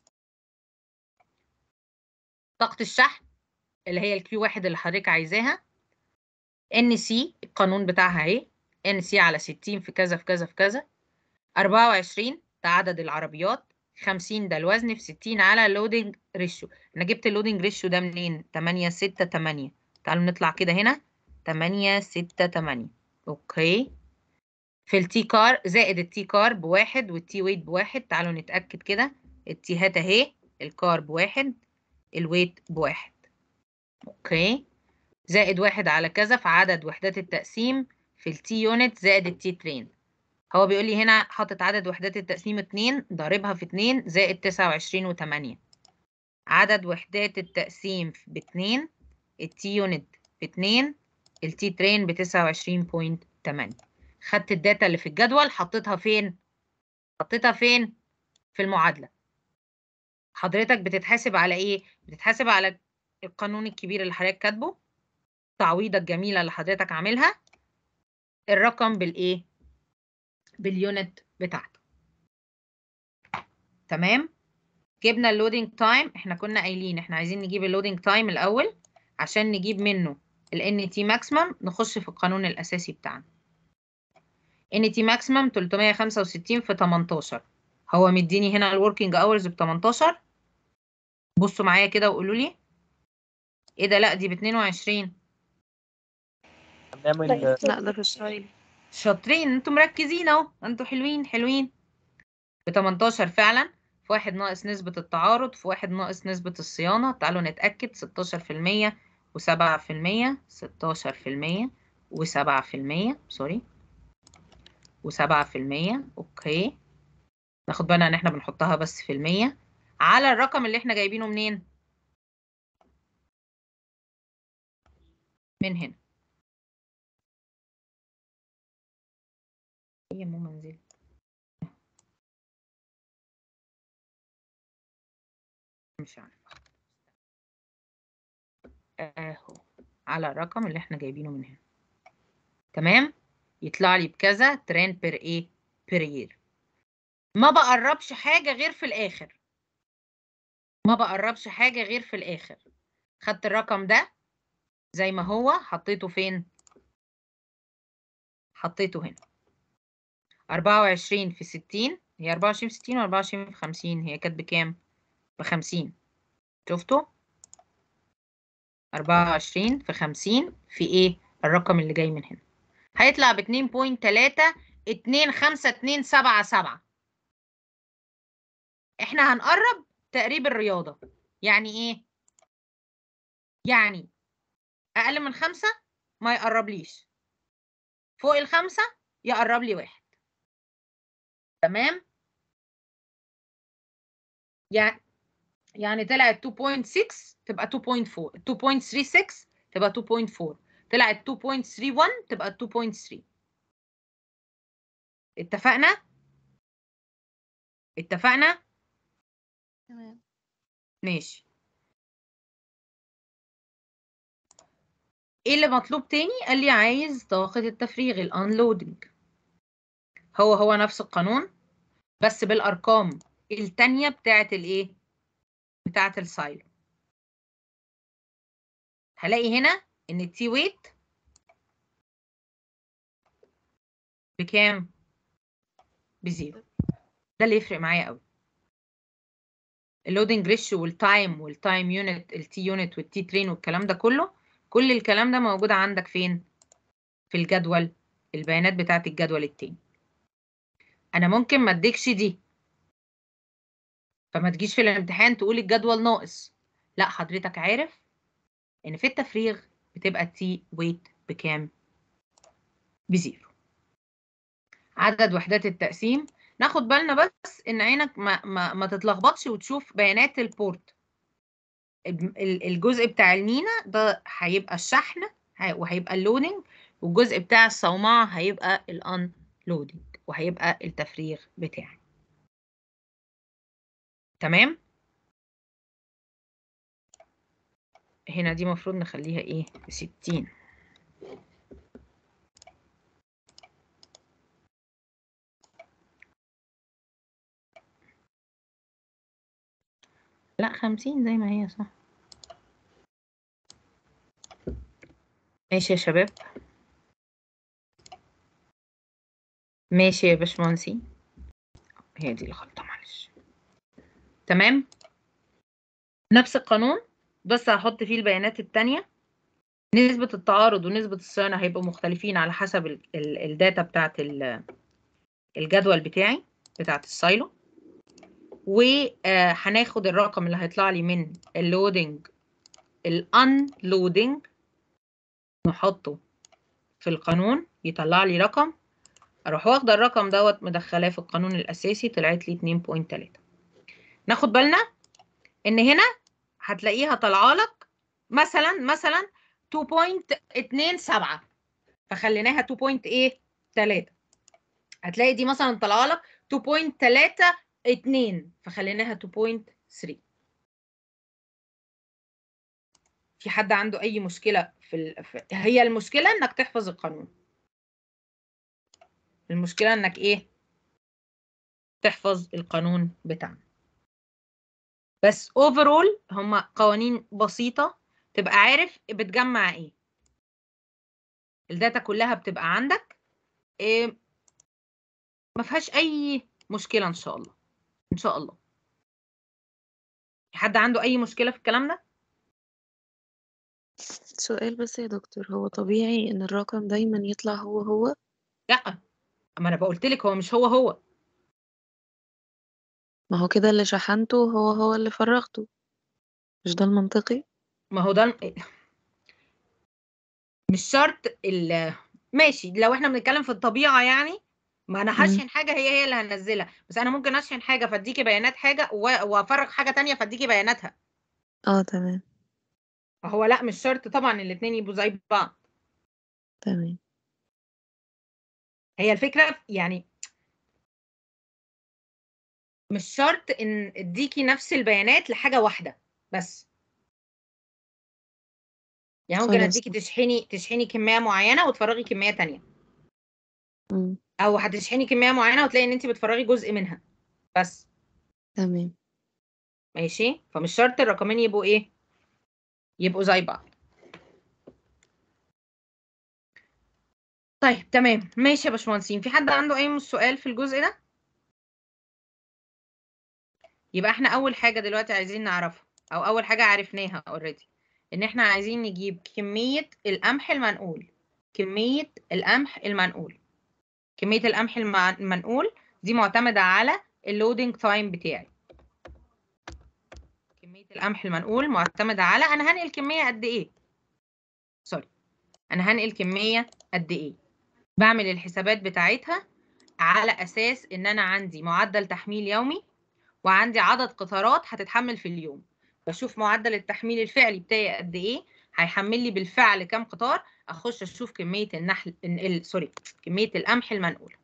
طاقة الشحن اللي هي الكيو واحد اللي حضرتك عايزاها ان سي القانون بتاعها اهي ان سي على 60 في كذا في كذا في كذا 24 ده عدد العربيات 50 ده الوزن في 60 على اللودنج ريشيو انا جبت اللودنج ريشيو ده منين 8 6 8 تعالوا نطلع كده هنا 8 6 8 اوكي في التي كار زائد التي كار بواحد والتي ويت بواحد تعالوا نتأكد كده التي هات اهي الكار بواحد الويت بواحد اوكي زائد واحد على كذا في عدد وحدات التقسيم في التي يونت زائد التي ترين هو بيقول لي هنا حاطط عدد وحدات التقسيم اتنين ضاربها في اتنين زائد تسعة وعشرين وتمانية عدد وحدات التقسيم باتنين التي يونت باتنين التي ترين بتسعة وعشرين بوينت تمانية خدت الداتا اللي في الجدول حطيتها فين؟ حطيتها فين؟ في المعادلة حضرتك بتتحاسب على ايه؟ بتتحاسب على القانون الكبير اللي حضرتك كاتبه تعويضة الجميلة اللي حضرتك عاملها الرقم بالايه؟ باليونت بتاعته تمام جبنا اللودنج تايم احنا كنا قايلين احنا عايزين نجيب اللودنج تايم الاول عشان نجيب منه ال NT maximum نخش في القانون الاساسي بتاعنا NT maximum 365 في 18 هو مديني هنا الوركينج اورز ب 18 بصوا معايا كده وقولوا لي ايه ده لا دي ب 22 هنعمل لا ده في السايل شاطرين انتوا مركزين اهو انتوا حلوين حلوين ب 18 فعلا في واحد ناقص نسبة التعارض في واحد ناقص نسبة الصيانة تعالوا نتأكد 16% و7% 16% و7% سوري و7% اوكي ناخد بالنا ان احنا بنحطها بس في المية على الرقم اللي احنا جايبينه منين من هنا هي مو منزل مش عارفة اهو على الرقم اللي احنا جايبينه من هنا تمام يطلع لي بكذا ترين بير ايه بير يير ما بقربش حاجة غير في الآخر ما بقربش حاجة غير في الآخر خدت الرقم ده زي ما هو حطيته فين حطيته هنا 24 في 60 هي 24 في 60 و 24 في 50 هي كانت بكام بخمسين شفتوا أربعة وعشرين في خمسين في إيه الرقم اللي جاي من هنا هيطلع باتنين بوينت تلاتة اتنين خمسة اتنين سبعة سبعة إحنا هنقرب تقريب الرياضة يعني إيه يعني أقل من خمسة ما يقربليش فوق الخمسة يقرب لي واحد تمام يعني يعني طلعت 2.6 تبقى 2.4 2.36 تبقى 2.4 طلعت 2.31 تبقى 2.3 اتفقنا اتفقنا تمام ماشي ايه اللي مطلوب تاني قال لي عايز طاقة التفريغ الانلودنج هو هو نفس القانون بس بالارقام التانية بتاعت الايه بتاعت السايلو هلاقي هنا ان التي ويت بكام بزيرو ده اللي يفرق معايا قوي اللودنج ريشيو والتايم والتايم يونت التي يونت والتي ترين والكلام ده كله كل الكلام ده موجود عندك فين في الجدول البيانات بتاعت الجدول التاني انا ممكن ما اديكش دي فما تجيش في الامتحان تقول الجدول ناقص لا حضرتك عارف ان في التفريغ بتبقى التي ويت بكام بزيرو عدد وحدات التقسيم ناخد بالنا بس ان عينك ما, ما, ما تتلخبطش وتشوف بيانات البورت ال- ال- الجزء بتاع المينا ده هيبقى الشحن هي- وهيبقى اللودنج والجزء بتاع الصومعة هيبقى الان لودنج وهيبقى التفريغ بتاعي تمام هنا دي مفروض نخليها ايه ستين لا خمسين زي ما هي صح ماشي يا شباب ماشي يا باشمهندسين هي دي الخلطة معلش تمام نفس القانون بس هحط فيه البيانات التانية نسبة التعارض ونسبة الصيانة هيبقوا مختلفين على حسب ال ال الداتا بتاعت ال- الجدول بتاعي بتاعت السايلو وهناخد الرقم اللي هيطلع لي من اللودنج الانلودنج نحطه في القانون يطلع لي رقم اروح واخده الرقم دوت مدخلاه في القانون الاساسي طلعت لي 2.3 ناخد بالنا ان هنا هتلاقيها طالعه لك مثلا مثلا 2.27 فخليناها 2.3 هتلاقي دي مثلا طالعه لك 2.32 فخليناها 2.3 في حد عنده اي مشكله في, ال... في هي المشكله انك تحفظ القانون المشكله انك ايه تحفظ القانون بتاعنا بس اوفرول هما قوانين بسيطه تبقى عارف بتجمع ايه الداتا كلها بتبقى عندك إيه ما فيهاش اي مشكله ان شاء الله ان شاء الله حد عنده اي مشكله في الكلام ده سؤال بس يا دكتور هو طبيعي ان الرقم دايما يطلع هو هو لا ما انا بقولت لك هو مش هو هو ما هو كده اللي شحنته هو هو اللي فرغته مش ده المنطقي ما هو ده الم- مش شرط ال ماشي لو احنا بنتكلم في الطبيعه يعني ما انا هشحن حاجه هي هي اللي هنزلها بس انا ممكن اشحن حاجه فاديكي بيانات حاجه و- وافرغ حاجه تانية فاديكي بياناتها اه تمام فهو لا مش شرط طبعا الاتنين يبقوا زي بعض تمام هي الفكره في- يعني مش شرط ان اديكي نفس البيانات لحاجه واحده بس يعني ممكن خلاص. اديكي تشحني تشحني كميه معينه وتفرغي كميه تانية مم. او هتشحني كميه معينه وتلاقي ان انت بتفرغي جزء منها بس تمام ماشي فمش شرط الرقمين يبقوا ايه يبقوا زي بعض طيب تمام ماشي يا باشمهندسين في حد عنده اي سؤال في الجزء ده يبقى احنا اول حاجه دلوقتي عايزين نعرفها او اول حاجه عرفناها اوريدي ان احنا عايزين نجيب كميه القمح المنقول كميه القمح المنقول كميه القمح المع- المنقول دي معتمده على اللودنج تايم بتاعي كميه القمح المنقول معتمده على انا هنقل كميه قد ايه سوري انا هنقل كميه قد ايه بعمل الحسابات بتاعتها على اساس ان انا عندي معدل تحميل يومي وعندي عدد قطارات هتتحمل في اليوم بشوف معدل التحميل الفعلي بتاعي قد ايه هيحمل لي بالفعل كام قطار اخش اشوف كميه النحل ال... سوري كميه القمح المنقول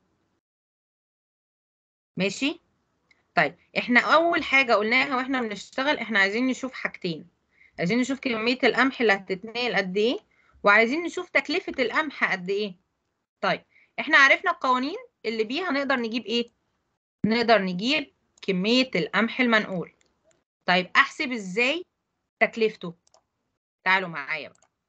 ماشي طيب احنا اول حاجه قلناها واحنا بنشتغل احنا عايزين نشوف حاجتين عايزين نشوف كميه القمح اللي هتتنقل قد ايه وعايزين نشوف تكلفه القمح قد ايه طيب احنا عرفنا القوانين اللي بيها نقدر نجيب ايه نقدر نجيب كميه القمح المنقول طيب احسب ازاي تكلفته تعالوا معايا بقى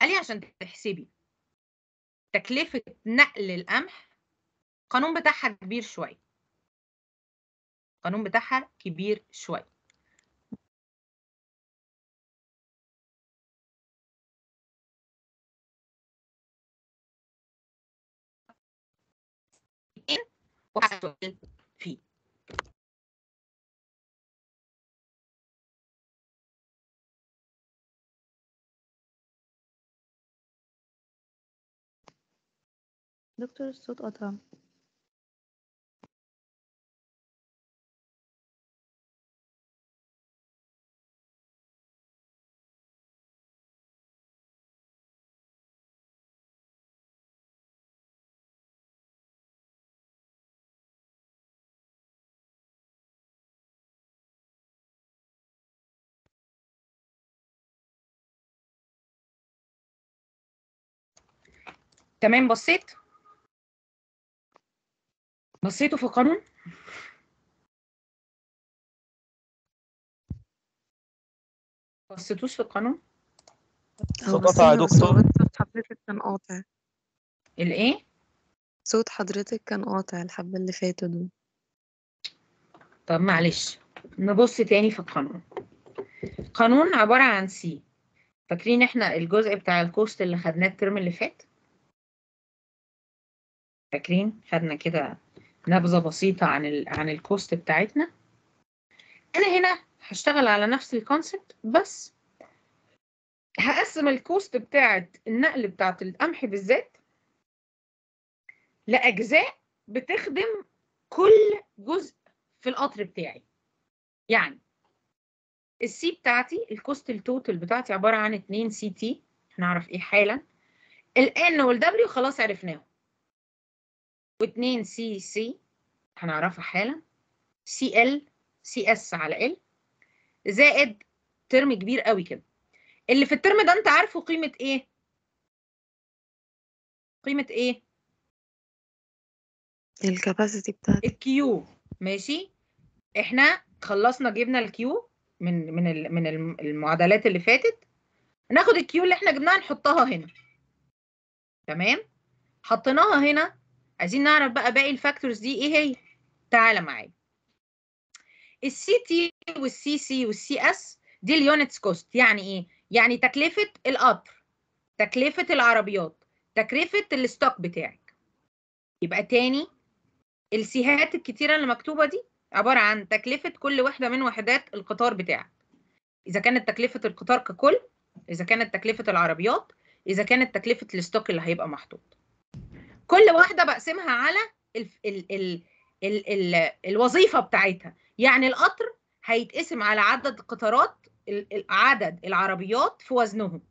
قال لي عشان تحسبي تكلفة نقل القمح القانون بتاعها كبير شوية القانون بتاعها كبير شوية وهسأل فيه دكتور الصوت قطع تمام بصيت بصيتوا في القانون بصيتوش في القانون هو صوت قطع يا بصينا بس هو دكتور. صوت حضرتك كان قاطع الايه صوت حضرتك كان قاطع الحبة اللي فاتوا دول طب معلش نبص تاني في القانون قانون عبارة عن سي فاكرين احنا الجزء بتاع الكوست اللي خدناه الترم اللي فات فاكرين خدنا كده نبذة بسيطة عن ال عن الكوست بتاعتنا انا هنا هشتغل على نفس الكونسبت بس هقسم الكوست بتاعت النقل بتاعت القمح بالذات لأجزاء بتخدم كل جزء في القطر بتاعي يعني السي بتاعتي الكوست التوتال بتاعتي عبارة عن 2 سي تي هنعرف ايه حالا الان والدبليو خلاص عرفناهم و2 سي سي هنعرفها حالا سي ال سي اس على ال زائد ترم كبير قوي كده اللي في الترم ده انت عارفه قيمة ايه قيمة ايه الكاباسيتي بتاعتي الكيو ماشي احنا خلصنا جبنا الكيو من من ال- من الم- المعادلات اللي فاتت ناخد الكيو اللي احنا جبناها نحطها هنا تمام حطيناها هنا عايزين نعرف بقى باقي الفاكتورز دي ايه هي تعالى معايا السي تي والسي سي والسي اس دي اليونتس كوست يعني ايه يعني تكلفة القطر تكلفة العربيات تكلفة الستوك بتاعك يبقى تاني السيهات الكتيرة اللي مكتوبة دي عبارة عن تكلفة كل واحدة من وحدات القطار بتاعك إذا كانت تكلفة القطار ككل إذا كانت تكلفة العربيات إذا كانت تكلفة الستوك اللي هيبقى محطوط كل واحدة بقسمها على ال ال ال ال ال الوظيفة بتاعتها يعني القطر هيتقسم على عدد القطارات ال- ال- عدد العربيات في وزنهم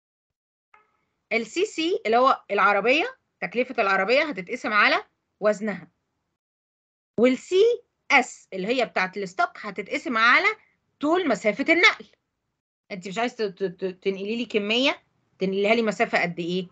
السي سي اللي هو العربية تكلفة العربية هتتقسم على وزنها والسي اس اللي هي بتاعت الستوك هتتقسم على طول مسافة النقل انت مش عايز ت- ت- ت- تنقلي لي كمية تنقليها لي مسافة قد ايه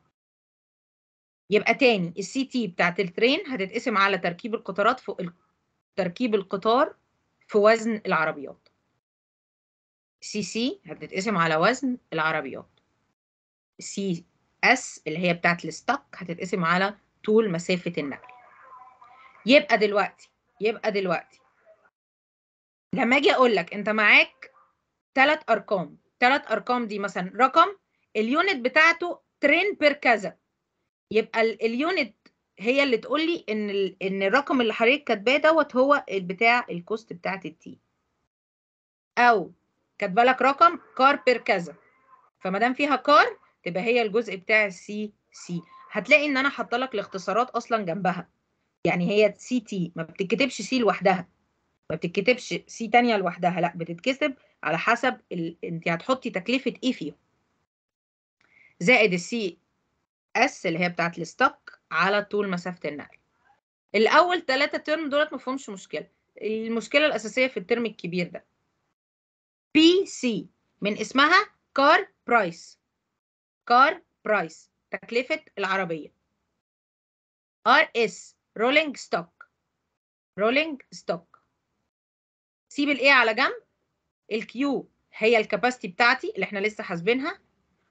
يبقى تاني السي تي بتاعت الترين هتتقسم على تركيب القطارات فوق ال- تركيب القطار في وزن العربيات سي سي هتتقسم على وزن العربيات سي اس اللي هي بتاعت الستوك هتتقسم على طول مسافة النقل يبقى دلوقتي يبقى دلوقتي لما اجي اقول لك انت معاك ثلاث ارقام ثلاث ارقام دي مثلا رقم اليونت بتاعته ترين بير كذا يبقى ال- اليونت هي اللي تقول لي ان ال- ان الرقم اللي حضرتك كاتباه دوت هو بتاع الكوست بتاعت التي او كاتبه لك رقم كار بير كذا فما دام فيها كار تبقى هي الجزء بتاع السي سي هتلاقي ان انا حاطه لك الاختصارات اصلا جنبها يعني هي سي تي ما بتتكتبش سي لوحدها ما بتتكتبش سي تانية لوحدها لا بتتكتب على حسب ال... انت هتحطي تكلفة ايه فيهم زائد السي اس اللي هي بتاعت الستوك على طول مسافة النقل الاول ثلاثة ترم دولت ما فيهمش مشكلة المشكلة الأساسية في الترم الكبير ده بي سي من اسمها كار برايس كار برايس تكلفة العربية ار اس رولينج ستوك رولينج ستوك سيب الايه على جنب الكيو هي الكاباسيتي بتاعتي اللي احنا لسه حاسبينها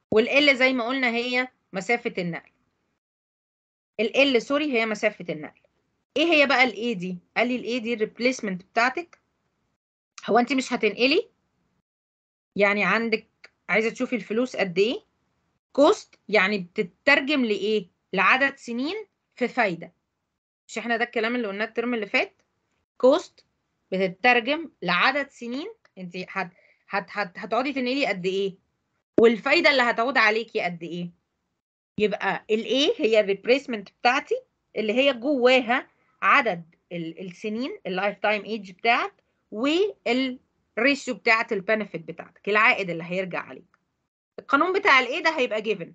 والال زي ما قلنا هي مسافه النقل ال سوري هي مسافه النقل ايه هي بقى الاي دي قال لي الاي دي الريبليسمنت بتاعتك هو انت مش هتنقلي يعني عندك عايزه تشوفي الفلوس قد ايه كوست يعني بتترجم لايه لعدد سنين في فايده مش احنا ده الكلام اللي قلناه الترم اللي فات كوست بتترجم لعدد سنين انت هت هت هت هتقعدي تنقلي قد ايه والفايده اللي هتعود عليكي قد ايه يبقى الايه هي الريبليسمنت بتاعتي اللي هي جواها عدد ال- السنين اللايف تايم ايج بتاعك والريشيو بتاعت البنفيت بتاعتك العائد اللي هيرجع عليك القانون بتاع الايه ده هيبقى جيفن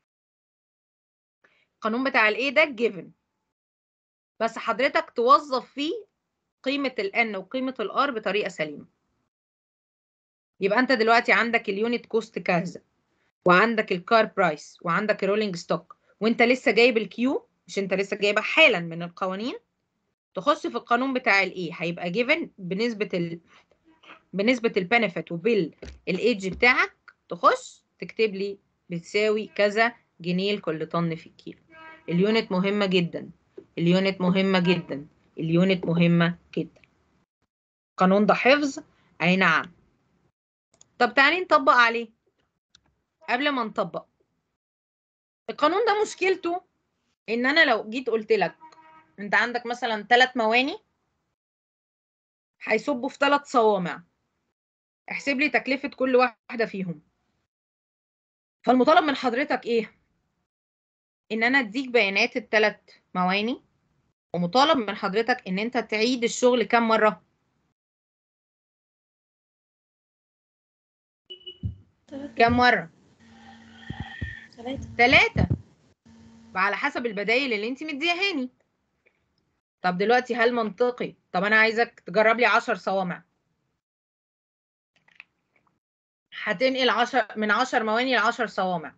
القانون بتاع الايه ده جيفن بس حضرتك توظف فيه قيمة ال N وقيمة ال R بطريقة سليمة يبقى انت دلوقتي عندك اليونت كوست كذا وعندك الكار برايس وعندك الرولينج ستوك وانت لسه جايب الكيو مش انت لسه جايبها حالا من القوانين تخش في القانون بتاع الايه هيبقى جيفن بنسبة ال بنسبة البنفيت وبالايدج بتاعك تخش تكتب لي بتساوي كذا جنيه لكل طن في الكيلو اليونت مهمة جدا اليونت مهمة جدا اليونت مهمة جدا القانون ده حفظ اي نعم طب تعالي نطبق عليه قبل ما نطبق القانون ده مشكلته ان انا لو جيت قلت لك انت عندك مثلا ثلاث مواني هيصبوا في ثلاث صوامع احسب لي تكلفة كل واحدة فيهم فالمطالب من حضرتك ايه ان انا اديك بيانات الثلاث مواني ومطالب من حضرتك ان انت تعيد الشغل كام مرة كام مرة ثلاثة ثلاثة على حسب البدايل اللي انت مديهاني طب دلوقتي هل منطقي طب انا عايزك تجرب لي 10 صوامع هتنقل 10 من 10 مواني ل 10 صوامع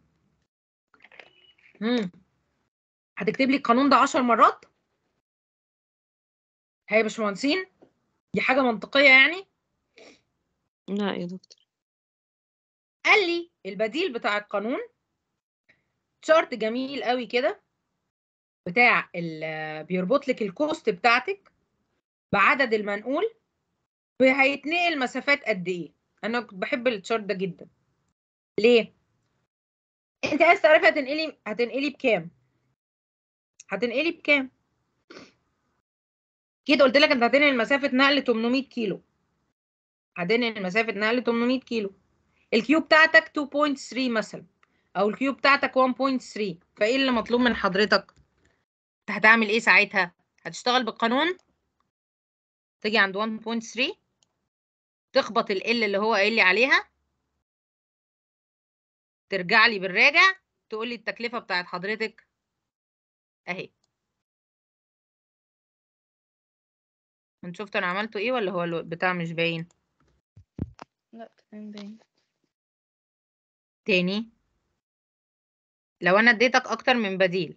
امم هتكتب لي القانون ده 10 مرات هي يا باشمهندسين دي حاجة منطقية يعني لا يا دكتور قال لي البديل بتاع القانون شارت جميل قوي كده بتاع ال- بيربط لك الكوست بتاعتك بعدد المنقول هيتنقل مسافات قد ايه انا كنت بحب الشارت ده جدا ليه انت عايز تعرفي هتنقلي هتنقلي بكام هتنقلي بكام جيت قلت لك انت هتنقل مسافه نقل 800 كيلو هتنقل مسافه نقل 800 كيلو الكيو بتاعتك 2.3 مثلا او الكيو بتاعتك 1.3 فايه اللي مطلوب من حضرتك انت هتعمل ايه ساعتها هتشتغل بالقانون تيجي عند 1.3 تخبط ال L اللي هو قايل لي عليها ترجع لي بالراجع تقول لي التكلفة بتاعت حضرتك اهي انت شفت انا عملته ايه ولا هو البتاع مش باين لا تمام باين تاني لو انا اديتك اكتر من بديل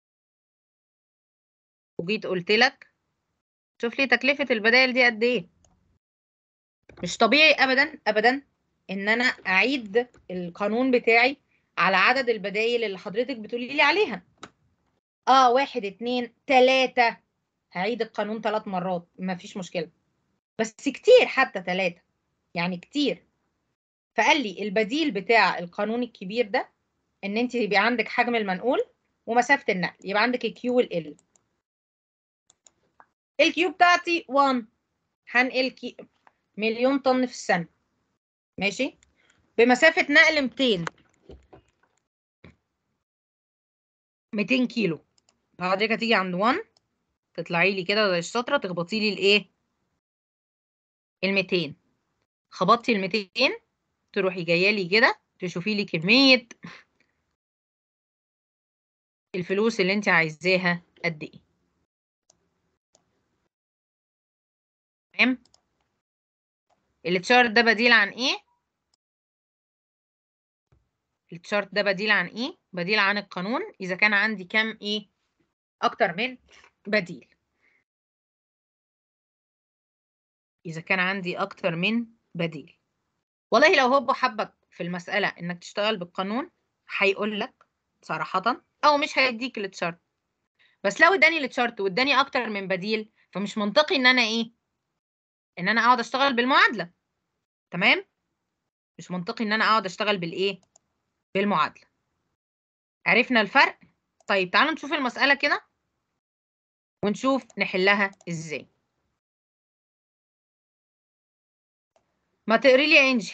وجيت قلت لك شوف لي تكلفة البدائل دي قد ايه مش طبيعي ابدا ابدا ان انا اعيد القانون بتاعي على عدد البدائل اللي حضرتك بتقولي لي عليها اه واحد اتنين تلاتة هعيد القانون ثلاث مرات مفيش مشكلة بس كتير حتى تلاتة يعني كتير فقال لي البديل بتاع القانون الكبير ده ان انت يبقى عندك حجم المنقول ومسافة النقل يبقى عندك الكيو والال الكيو بتاعتي 1 هنقل كي... مليون طن في السنة ماشي بمسافة نقل 200 200 كيلو حضرتك هتيجي عند 1 تطلعي لي كده زي الشطرة تخبطي لي الايه ال 200 خبطتي ال 200 تروحي جايه لي كده تشوفي لي كمية الفلوس اللي انت عايزاها قد ايه تمام التشارت ده بديل عن ايه التشارت ده بديل عن ايه بديل عن القانون اذا كان عندي كام ايه اكتر من بديل اذا كان عندي اكتر من بديل والله لو هو حبك في المسألة انك تشتغل بالقانون هيقول لك صراحة او مش هيديك التشارت بس لو اداني التشارت واداني اكتر من بديل فمش منطقي ان انا ايه ان انا اقعد اشتغل بالمعادلة تمام مش منطقي ان انا اقعد اشتغل بالايه بالمعادلة عرفنا الفرق طيب تعالوا نشوف المسألة كده ونشوف نحلها ازاي ما تقري لي يا انجي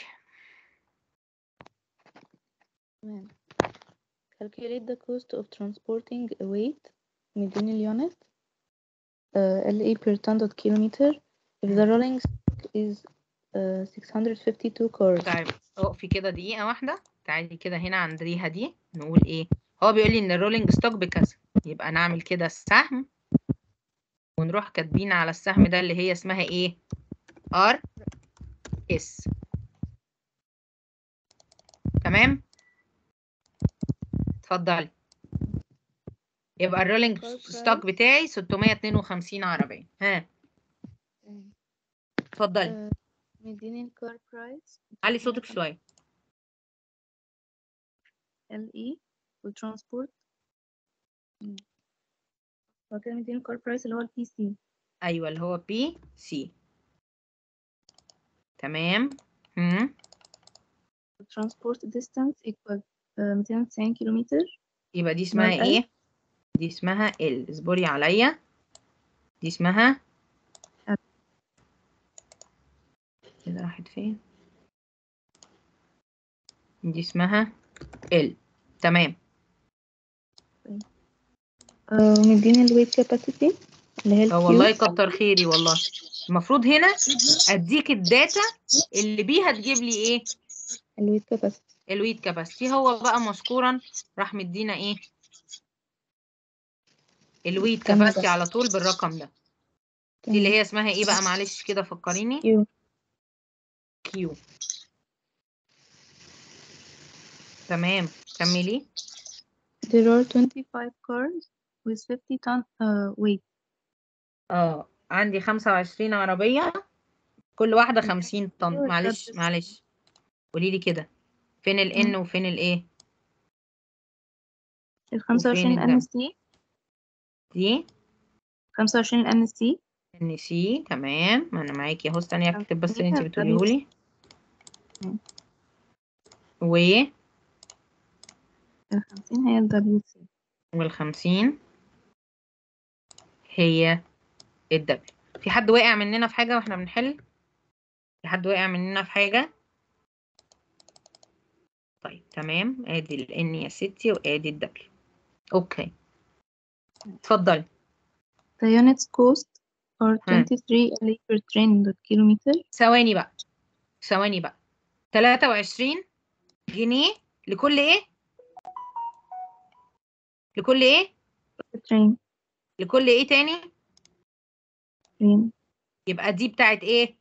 تمام calculate the cost of transporting a weight مديني اليونت uh, LA per ton dot kilometer if the rolling stock is uh, 652 cars طيب اقفي كده دقيقة واحدة تعالي كده هنا عند ريها دي نقول ايه هو بيقول لي ان الرولينج ستوك بكذا يبقى نعمل كده السهم ونروح كاتبين على السهم ده اللي هي اسمها ايه ار اس تمام اتفضلي يبقى الرولينج Car ستوك price. بتاعي 652 عربية ها اتفضلي uh, مديني الكار برايس علي صوتك شوية LE والترانسبورت هو كده مديني الكار برايس اللي هو البي سي ايوه اللي هو بي سي تمام هم. transport distance equal uh, 290 كيلومتر يبقى دي اسمها مال ال. ايه دي اسمها ال اصبري عليا دي اسمها ال. كده راحت فين دي اسمها ال تمام آه، ومديني الويت كاباسيتي اللي هي اه الكيو والله كتر خيري والله المفروض هنا اديك الداتا اللي بيها تجيب لي ايه الويت كاباسيتي الويت كاباسيتي هو بقى مشكورا راح مدينا ايه الويت تمام. كاباسيتي على طول بالرقم ده دي اللي هي اسمها ايه بقى معلش كده فكريني كيو كيو تمام كملي there are 25 cars with 50 ton uh, weight اه عندي 25 عربية كل واحدة 50 طن أيوة، معلش ده معلش قولي لي كده فين ال N وفين ال A ال 25 الدم؟ ان سي دي 25 ان سي N C تمام ما انا معاكي اهو استني اكتب بس اللي انت خمسين بتقوليه لي مم. و ال 50 هي ال دبليو سي والخمسين هي الدبل في حد واقع مننا في حاجة واحنا بنحل في حد واقع مننا في حاجة طيب تمام ادي ال N يا ستي وادي الدبل اوكي اتفضلي the units cost are ها. 23 LA per train dot kilometer ثواني بقى ثواني بقى 23 جنيه لكل ايه لكل ايه per train لكل ايه تاني train يبقى دي بتاعت ايه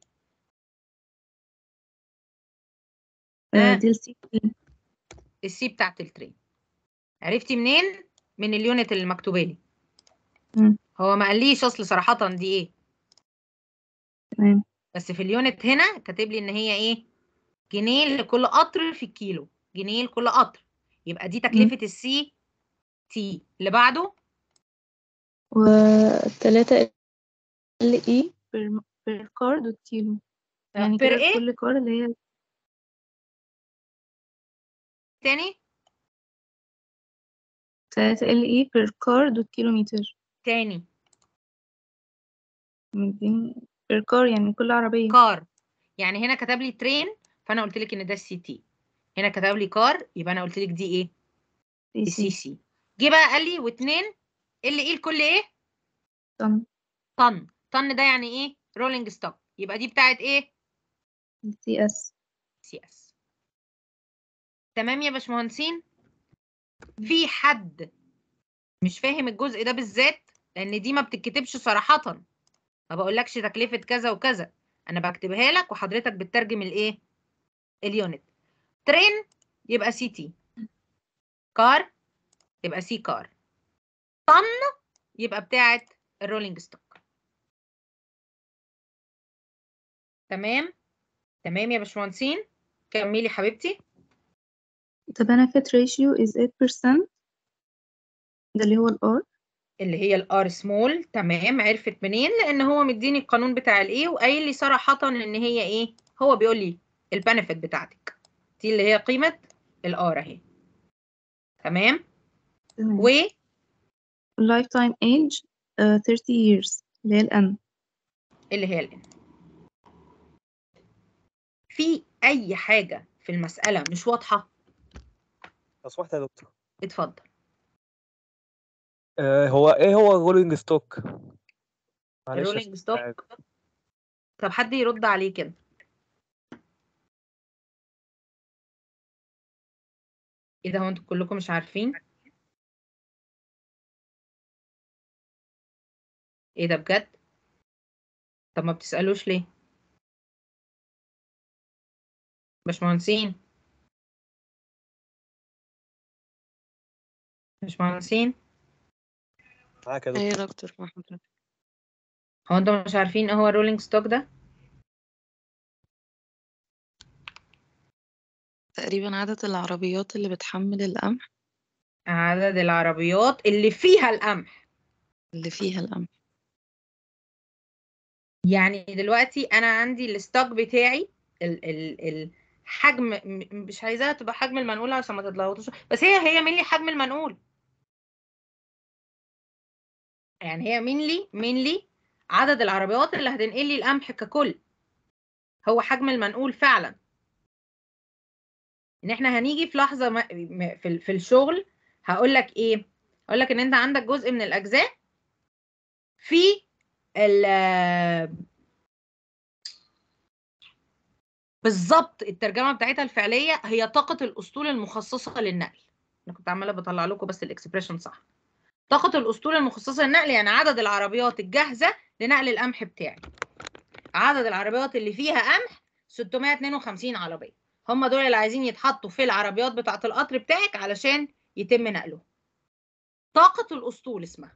آه، ها. دي السي السي بتاعت الترين عرفتي منين من اليونت اللي مكتوبه لي مم. هو ما قاليش اصل صراحه دي ايه تمام بس في اليونت هنا كاتب لي ان هي ايه جنيه لكل قطر في الكيلو جنيه لكل قطر يبقى دي تكلفه السي تي اللي بعده وتلاتة ال اي per per car dot kilo يعني بير كده ايه كل كار اللي هي تاني تلاتة ال اي per car dot kilometer تاني مديني per car يعني كل عربية كار يعني هنا كتب لي ترين فانا قلت لك ان ده السي تي هنا كتب لي كار يبقى انا قلت لك دي ايه دي السي سي سي جه بقى قال لي واتنين اللي ايه لكل ايه طن طن طن ده يعني ايه رولينج ستوك يبقى دي بتاعت ايه سي اس سي اس تمام يا باشمهندسين في حد مش فاهم الجزء ده بالذات لان دي ما بتتكتبش صراحة ما بقولكش تكلفة كذا وكذا انا بكتبها لك وحضرتك بتترجم الايه اليونت ترين يبقى سي تي كار يبقى سي كار طن يبقى بتاعت الرولينج ستوك تمام تمام يا باشمهندسين كملي حبيبتي the benefit ratio is 8% ده اللي هو ال R اللي هي الار سمول تمام عرفت منين لان هو مديني القانون بتاع الايه وقايل لي صراحه ان هي ايه هو بيقول لي البنفيت بتاعتك دي اللي هي قيمه الار اهي تمام تمام و lifetime age uh, 30 years اللي هي ال N اللي هي الان في اي حاجه في المساله مش واضحه لو سمحت يا دكتور اتفضل آه هو ايه هو الرولينج ستوك معلش الرولينج عشان ستوك عارف. طب حد يرد عليه كده ايه ده هو انتوا كلكم مش عارفين ايه ده بجد طب ما بتسألوش ليه باشمهندسين باشمهندسين معاك يا ايه دكتور يا دكتور مع حضرتك هو انتوا مش عارفين ايه هو الرولينج ستوك ده تقريبا عدد العربيات اللي بتحمل القمح عدد العربيات اللي فيها القمح اللي فيها القمح يعني دلوقتي انا عندي الستوك بتاعي ال ال الحجم م- مش عايزاها تبقى حجم المنقول عشان ما تتلخبطوش بس هي هي مين لي حجم المنقول يعني هي مين لي مين لي عدد العربيات اللي هتنقل لي القمح ككل هو حجم المنقول فعلا ان احنا هنيجي في لحظه ما م- في ال- في الشغل هقول لك ايه هقول لك ان انت عندك جزء من الاجزاء في ال بالظبط الترجمه بتاعتها الفعليه هي طاقه الاسطول المخصصه للنقل انا كنت عماله بطلع لكم بس الاكسبريشن صح طاقه الاسطول المخصصه للنقل يعني عدد العربيات الجاهزه لنقل القمح بتاعي عدد العربيات اللي فيها قمح 652 عربيه هم دول اللي عايزين يتحطوا في العربيات بتاعه القطر بتاعك علشان يتم نقله طاقه الاسطول اسمها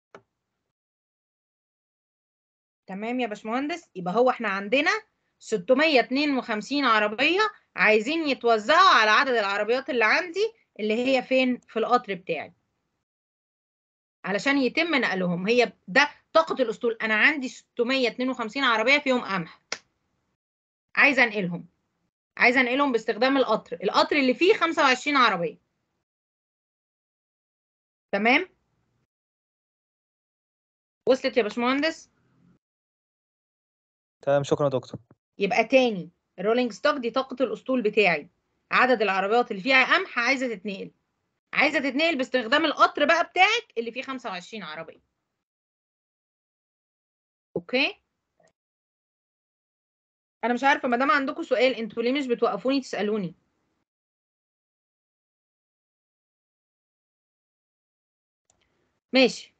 تمام يا باشمهندس يبقى هو احنا عندنا 652 عربية عايزين يتوزعوا على عدد العربيات اللي عندي اللي هي فين في القطر بتاعي علشان يتم نقلهم هي ده طاقة الأسطول أنا عندي 652 عربية فيهم قمح عايزة أنقلهم عايزة أنقلهم باستخدام القطر القطر اللي فيه 25 عربية تمام وصلت يا باشمهندس تمام شكرا يا دكتور يبقى تاني الرولينج ستوك دي طاقة الأسطول بتاعي عدد العربيات اللي فيها قمح عايزة تتنقل عايزة تتنقل باستخدام القطر بقى بتاعك اللي فيه 25 عربية اوكي انا مش عارفة ما دام عندكم سؤال انتوا ليه مش بتوقفوني تسألوني ماشي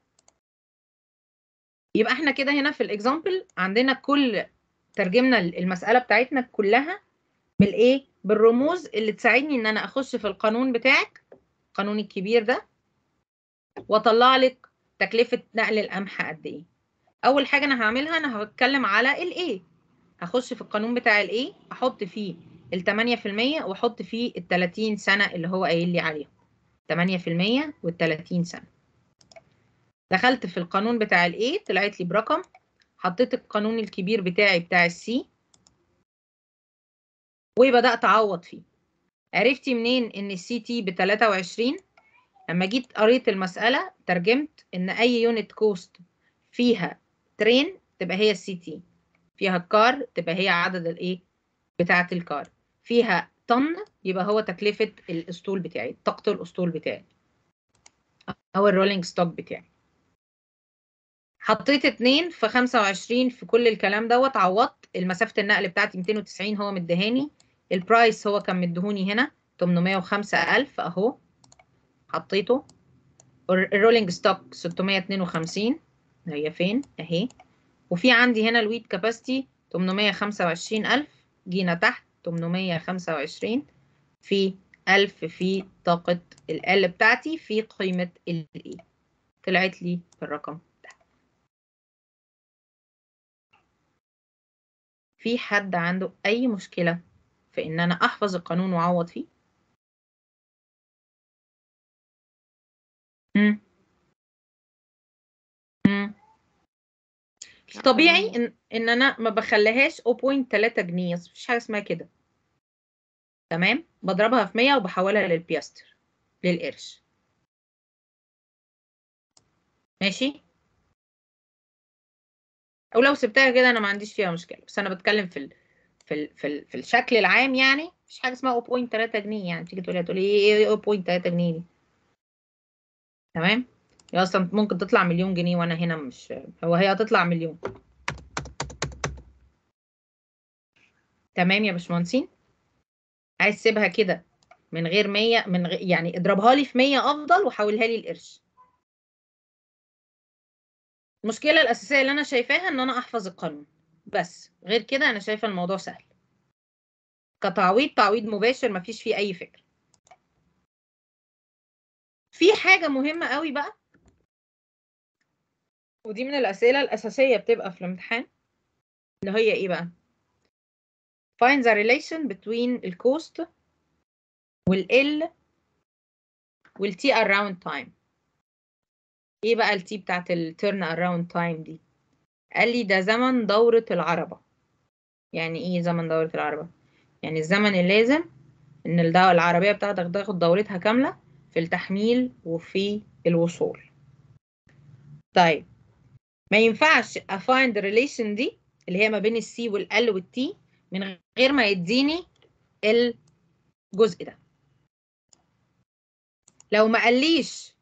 يبقى احنا كده هنا في الاكزامبل عندنا كل ترجمنا المسألة بتاعتنا كلها بالايه بالرموز اللي تساعدني ان انا اخش في القانون بتاعك القانون الكبير ده واطلع لك تكلفة نقل القمح قد ايه اول حاجة انا هعملها انا هتكلم على الايه هخش في القانون بتاع الايه احط فيه ال 8% واحط فيه ال 30 سنة اللي هو قايل لي عليهم 8% وال 30 سنة دخلت في القانون بتاع الايه طلعت لي برقم حطيت القانون الكبير بتاعي بتاع السي وبدأت أعوض فيه عرفتي منين إن السي تي ب 23 لما جيت قريت المسألة ترجمت إن أي يونت كوست فيها ترين تبقى هي السي تي فيها كار تبقى هي عدد الإيه بتاعة الكار فيها طن يبقى هو تكلفة الأسطول بتاعي طاقة الأسطول بتاعي أو الرولينج ستوك بتاعي حطيت اتنين في 25 في كل الكلام دوت عوضت المسافة النقل بتاعتي 290 هو مديهاني البرايس هو كان مديهوني هنا 805 ألف أهو حطيته الرولينج ستوك 652 هي فين أهي وفي عندي هنا الويت كاباسيتي 825 ألف جينا تحت 825 في 1000 في طاقة ال بتاعتي في قيمة ال E طلعت لي بالرقم في حد عنده أي مشكلة في إن أنا أحفظ القانون وأعوض فيه؟ مم. مم. طبيعي ان ان انا ما بخليهاش 0.3 جنيه أصل مفيش حاجه اسمها كده تمام بضربها في 100 وبحولها للبياستر للقرش ماشي او لو سبتها كده انا ما عنديش فيها مشكله بس انا بتكلم في ال... في ال... في, ال... في الشكل العام يعني مفيش حاجه اسمها 0.3 جنيه يعني تيجي تقولي هتقولي ايه ايه 0.3 جنيه دي تمام هي اصلا ممكن تطلع مليون جنيه وانا هنا مش هو هي هتطلع مليون تمام يا باشمهندسين عايز تسيبها كده من غير 100 من غير يعني اضربها لي في 100 افضل وحولها لي القرش المشكله الاساسيه اللي انا شايفاها ان انا احفظ القانون بس غير كده انا شايفه الموضوع سهل كتعويض تعويض مباشر مفيش فيه اي فكره في حاجه مهمه قوي بقى ودي من الاسئله الاساسيه بتبقى في الامتحان اللي هي ايه بقى find the relation between الكوست والال والتي around time ايه بقى التي بتاعت التيرن اراوند تايم دي قال لي ده زمن دورة العربة يعني ايه زمن دورة العربة يعني الزمن اللازم ان الدولة العربية بتاعتك تاخد دورتها كاملة في التحميل وفي الوصول طيب ما ينفعش افايند الريليشن دي اللي هي ما بين السي والال والتي من غير ما يديني الجزء ده لو ما قاليش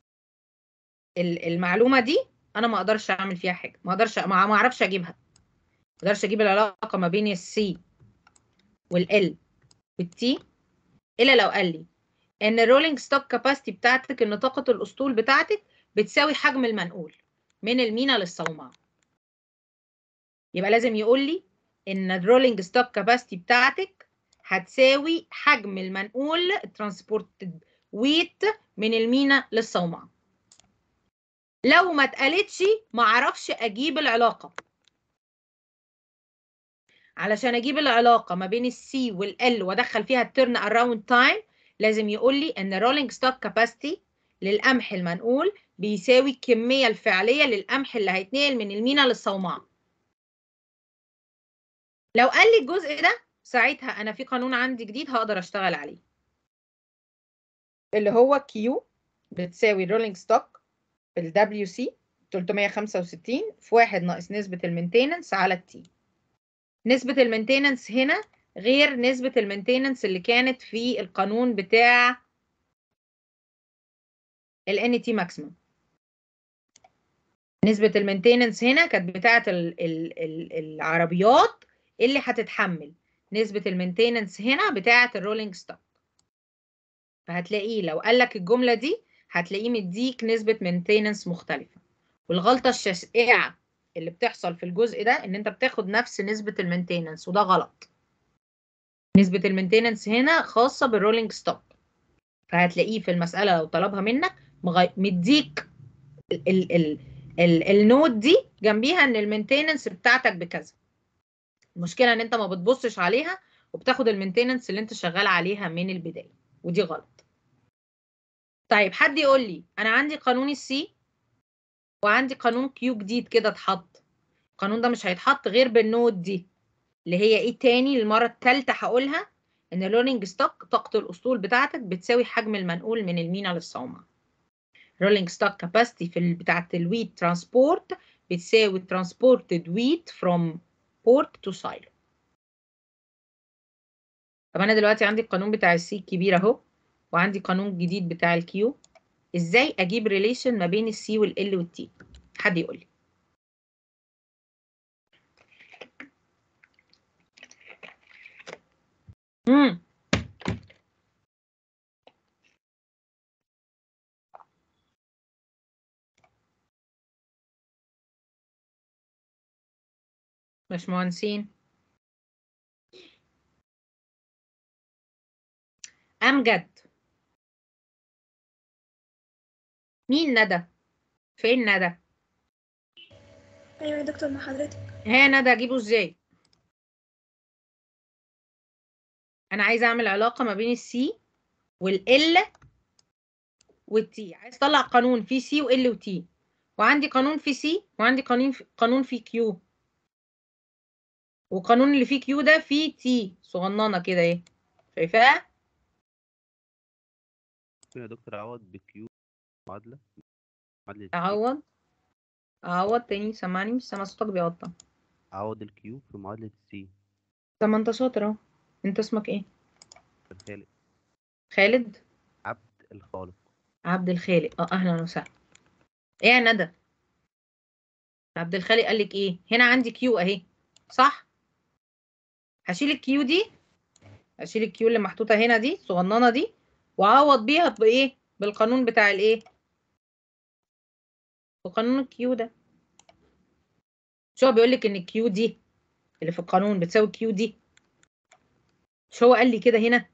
المعلومه دي انا ما اقدرش اعمل فيها حاجه ما اقدرش ما اعرفش اجيبها ما اقدرش اجيب العلاقه ما بين السي والال والتي الا لو قال لي ان الرولينج ستوك كاباسيتي بتاعتك ان طاقه الاسطول بتاعتك بتساوي حجم المنقول من المينا للصومعه يبقى لازم يقول لي ان الرولينج ستوك كاباسيتي بتاعتك هتساوي حجم المنقول ترانسبورت ويت من المينا للصومعه لو ما اتقالتش ما اعرفش اجيب العلاقه علشان اجيب العلاقه ما بين السي والال وادخل فيها التيرن اراوند تايم لازم يقول لي ان رولينج ستوك كاباسيتي للقمح المنقول بيساوي الكميه الفعليه للقمح اللي هيتنقل من المينا للصومعه لو قال لي الجزء ده ساعتها انا في قانون عندي جديد هقدر اشتغل عليه اللي هو كيو بتساوي رولينج ستوك ال WC 365 في واحد ناقص نسبة المينتيننس على التي نسبة المينتيننس هنا غير نسبة المينتيننس اللي كانت في القانون بتاع ال NT maximum نسبة المينتيننس هنا كانت بتاعة ال ال ال العربيات اللي هتتحمل نسبة المينتيننس هنا بتاعة الرولينج ستوك فهتلاقيه لو قال لك الجملة دي هتلاقيه مديك نسبة مينتيننس مختلفة والغلطة الشائعة اللي بتحصل في الجزء ده ان انت بتاخد نفس نسبة المينتيننس وده غلط نسبة المينتيننس هنا خاصة بالرولينج ستوك فهتلاقيه في المسألة لو طلبها منك مغي... مديك ال ال ال ال النوت دي جنبيها ان المينتيننس بتاعتك بكذا المشكلة ان انت ما بتبصش عليها وبتاخد المينتيننس اللي انت شغال عليها من البداية ودي غلط طيب حد يقول لي انا عندي قانون السي وعندي قانون كيو جديد كده اتحط القانون ده مش هيتحط غير بالنوت دي اللي هي ايه تاني المره الثالثه هقولها ان الرولينج ستوك طاقه الاسطول بتاعتك بتساوي حجم المنقول من المينا للصومعه رولينج ستوك كاباسيتي في بتاعه الويت ترانسبورت بتساوي transported wheat from port to silo طب انا دلوقتي عندي القانون بتاع السي الكبير اهو وعندي قانون جديد بتاع الكيو ازاي اجيب ريليشن ما بين السي والال والتي حد يقول لي امم باشمهندسين امجد مين ندى فين ندى ايوه يا دكتور مع حضرتك ها ندى اجيبه ازاي انا عايزه اعمل علاقه ما بين السي والال والتي عايز اطلع قانون فيه سي وال وتي وعندي قانون في سي وعندي قانون في قانون في كيو وقانون اللي فيه كيو ده فيه تي صغننه كده اهي شايفاها ممكن يا دكتور اعوض بكيو معادله معادله الكيو. اعوض اعوض تاني سامعني مش سامع صوتك بيقطع اعوض الكيو في معادله السي طب ما انت شاطر اهو انت اسمك ايه الخالق خالد عبد الخالق عبد الخالق اه اهلا وسهلا ايه يا ندى عبد الخالق قال لك ايه هنا عندي كيو اهي صح هشيل الكيو دي هشيل الكيو اللي محطوطه هنا دي صغننه دي واعوض بيها بايه بالقانون بتاع الايه بقانون الكيو ده مش هو بيقول لك ان الكيو دي اللي في القانون بتساوي الكيو دي مش هو قال لي كده هنا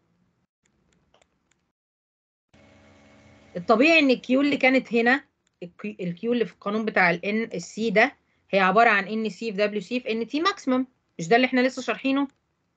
الطبيعي ان الكيو اللي كانت هنا الكي- الكيو اللي في القانون بتاع الان السي ده هي عباره عن ان سي في دبليو سي في ان تي ماكسيمم مش ده اللي احنا لسه شارحينه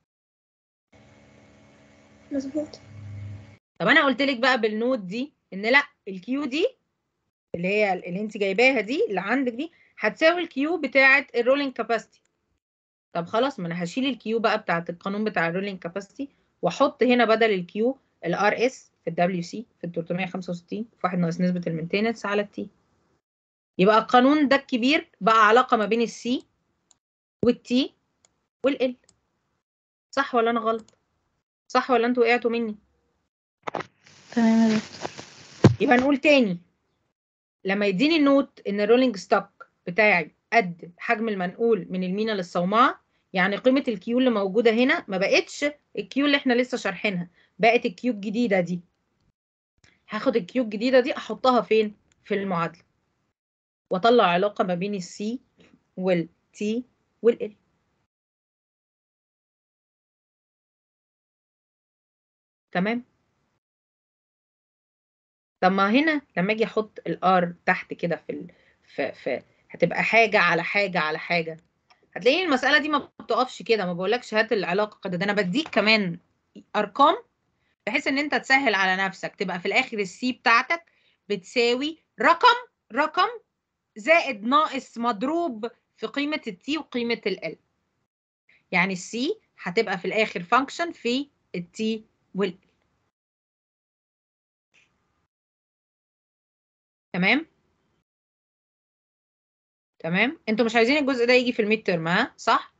مظبوط طب انا قلت لك بقى بالنوت دي ان لا الكيو دي اللي هي اللي انت جايباها دي اللي عندك دي هتساوي الكيو بتاعه الرولينج كاباسيتي طب خلاص ما انا هشيل الكيو بقى بتاعه القانون بتاع الرولينج كاباسيتي واحط هنا بدل الكيو الار اس في الدبليو سي في ال 365 في واحد ناقص نسبه المينتيننس على التي يبقى القانون ده الكبير بقى علاقه ما بين السي والتي والال صح ولا انا غلط صح ولا انتوا وقعتوا مني تمام يا دكتور يبقى نقول تاني لما يديني النوت ان الرولينج ستوك بتاعي قد حجم المنقول من المينا للصومعه يعني قيمه الكيو اللي موجوده هنا ما بقتش الكيو اللي احنا لسه شارحينها بقت الكيو الجديده دي هاخد الكيو الجديده دي احطها فين في المعادله واطلع علاقه ما بين السي والتي والال تمام طب ما هنا لما اجي احط الار تحت كده في ال... في في هتبقى حاجه على حاجه على حاجه هتلاقي المساله دي ما بتقفش كده ما بقولكش هات العلاقه كده ده انا بديك كمان ارقام بحيث ان انت تسهل على نفسك تبقى في الاخر السي بتاعتك بتساوي رقم رقم زائد ناقص مضروب في قيمه التي وقيمه ال يعني السي هتبقى في الاخر فانكشن في التي وال تمام تمام انتوا مش عايزين الجزء ده يجي في الميد ترم ها صح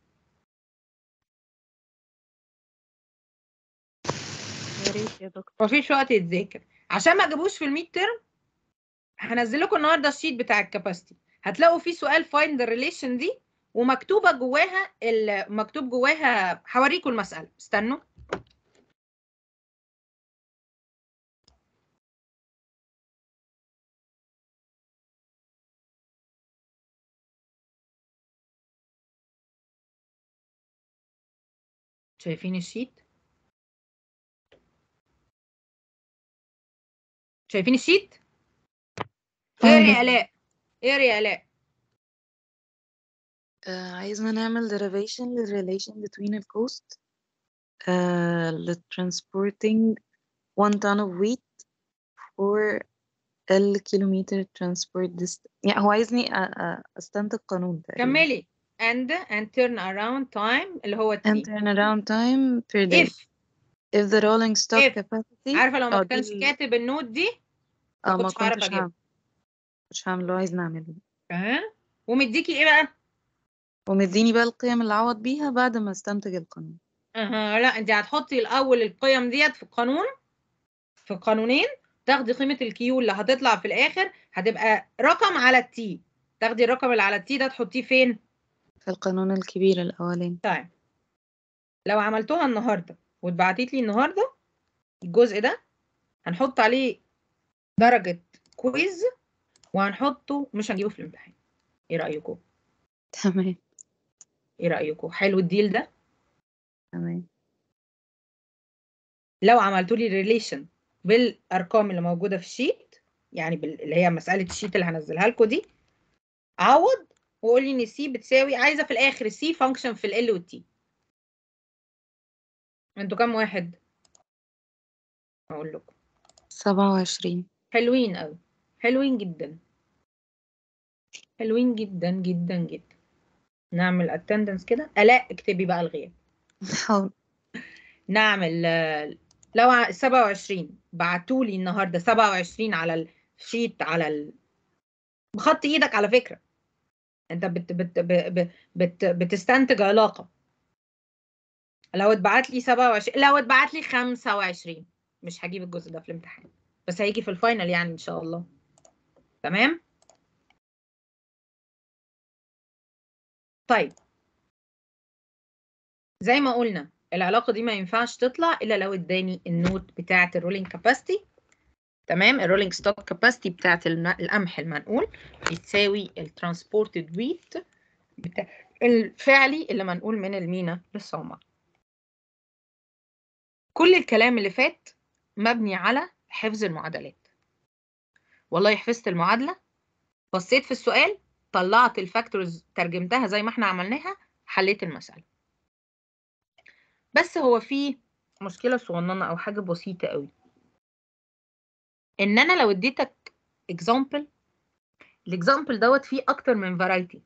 يا ريت يا دكتور مفيش وقت يتذاكر عشان ما جابوش في الميد ترم هنزل لكم النهارده الشيت بتاع الكاباسيتي هتلاقوا فيه سؤال فايند الريليشن دي ومكتوبه جواها ال- مكتوب جواها هوريكم المساله استنوا شايفين الشيت شايفين الشيت اقري يا الاء اقري يا الاء آه، عايزنا نعمل derivation للrelation between ال cost آه، ل transporting one ton of wheat for L kilometer transport distance يعني هو عايزني أ- أ- استنتج قانون تقريبا كملي and and turn around time اللي هو and T turnaround time per day if if the rolling stock if capacity عارفه لو ما اه دي كانش ال- كاتب النوت دي اه ما كنتش هعرف كنتش اجيبها هعمل مش هعمل اللي هو عايز نعمله ها ومديكي ايه بقى ومديني بقى القيم اللي اعوض بيها بعد ما استنتج القانون اها لا انت هتحطي الاول القيم ديت في القانون في قانونين تاخدي قيمه الكيو اللي هتطلع في الاخر هتبقى رقم على التي تاخدي الرقم اللي على التي ده تحطيه فين في القانون الكبير الاولاني طيب لو عملتوها النهارده واتبعتيت لي النهارده الجزء ده هنحط عليه درجه كويز وهنحطه مش هنجيبه في الامتحان ايه رايكم تمام ايه رايكم حلو الديل ده تمام لو عملتوا لي ريليشن بالارقام اللي موجوده في الشيت يعني بال... اللي هي مساله الشيت اللي هنزلها لكم دي عوض وقول لي ان السي بتساوي عايزه في الاخر السي فانكشن في ال والتي انتوا كام واحد اقول لكم سبعة وعشرين حلوين قوي حلوين جدا حلوين جدا جدا جدا نعمل اتندنس كده الاء اكتبي بقى الغياب حاضر نعمل آه، لو ع- 27 بعتولي النهارده 27 على الشيت على ال... بخط ايدك على فكره انت بت بت ب- بت بتستنتج علاقه لو اتبعت لي 27 لو اتبعت لي 25 مش هجيب الجزء ده في الامتحان بس هيجي في الفاينل يعني ان شاء الله تمام طيب زي ما قلنا العلاقه دي ما ينفعش تطلع الا لو اداني النوت بتاعه الرولينج كاباسيتي تمام الرولينج ستوك كاباسيتي بتاعه الم- القمح المنقول بتساوي الترانسبورتد ويت بتاع الفعلي اللي منقول من المينا للصومعة كل الكلام اللي فات مبني على حفظ المعادلات والله حفظت المعادلة بصيت في السؤال طلعت الفاكتورز ترجمتها زي ما احنا عملناها حليت المسألة بس هو في مشكلة صغننة أو حاجة بسيطة قوي إن أنا لو اديتك example الاكزامبل دوت فيه أكتر من variety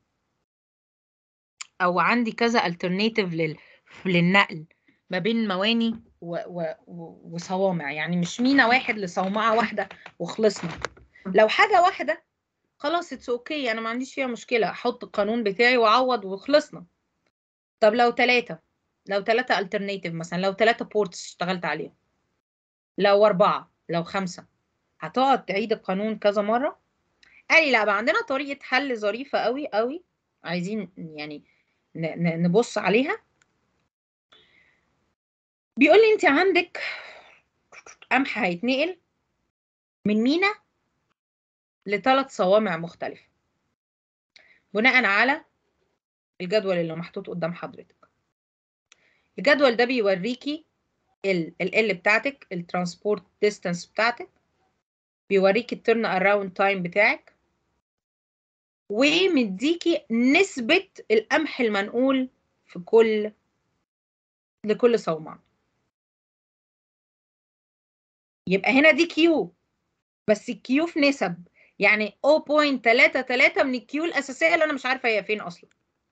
أو عندي كذا alternative لل... للنقل ما بين مواني و... و... و... وصوامع يعني مش مينا واحد لصومعة واحدة وخلصنا لو حاجة واحدة خلاص اتس اوكي انا ما عنديش فيها مشكلة احط القانون بتاعي واعوض وخلصنا طب لو ثلاثة لو ثلاثة alternative مثلا لو ثلاثة بورتس اشتغلت عليهم لو أربعة لو خمسة هتقعد تعيد القانون كذا مرة قال لي لا بقى عندنا طريقة حل ظريفة قوي قوي عايزين يعني ن- ن- نبص عليها بيقول لي انت عندك قمح هيتنقل من مينا لثلاث صوامع مختلفة بناء على الجدول اللي محطوط قدام حضرتك الجدول ده بيوريكي ال ال بتاعتك الترانسبورت ديستانس بتاعتك بيوريكي الترن اراوند تايم بتاعك ومديكي نسبة القمح المنقول في كل لكل صومعة يبقى هنا دي كيو بس الكيو في نسب يعني 0.33 من الكيو الأساسية اللي أنا مش عارفة هي فين أصلا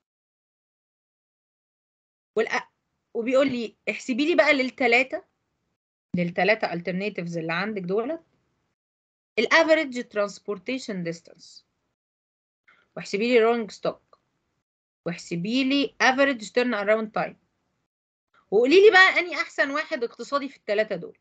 والأ... وبيقول لي احسبي لي بقى للثلاثة للثلاثة alternatives اللي عندك دولت الافريج ترانسبورتيشن ديستانس واحسبي لي رولينج ستوك واحسبي لي افريج تيرن اراوند تايم وقولي لي بقى اني احسن واحد اقتصادي في الثلاثه دول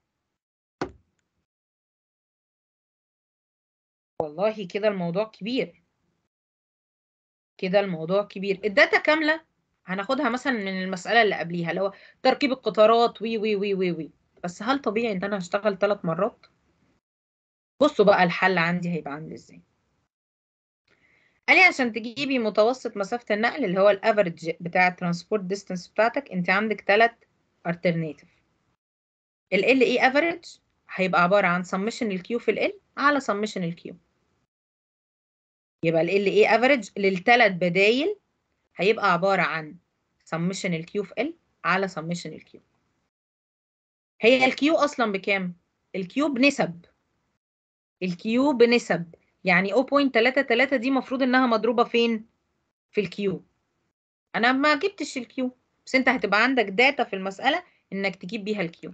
والله كده الموضوع كبير كده الموضوع كبير الداتا كامله هناخدها مثلا من المساله اللي قبليها اللي هو تركيب القطارات وي وي وي وي وي بس هل طبيعي ان انا هشتغل ثلاث مرات بصوا بقى الحل عندي هيبقى عامل ازاي قال لي عشان تجيبي متوسط مسافة النقل اللي هو الافريج بتاع الترانسبورت ديستانس بتاعتك انت عندك ثلاث alternative ال L E average هيبقى عبارة عن summation الكيو في ال L على summation الكيو يبقى ال L E average للثلاث بدايل هيبقى عبارة عن summation الكيو في L على summation الكيو هي الكيو أصلا بكام؟ الكيو بنسب الكيو بنسب يعني 0.33 دي مفروض انها مضروبة فين في الكيو انا ما جبتش الكيو بس انت هتبقى عندك داتا في المسألة انك تجيب بيها الكيو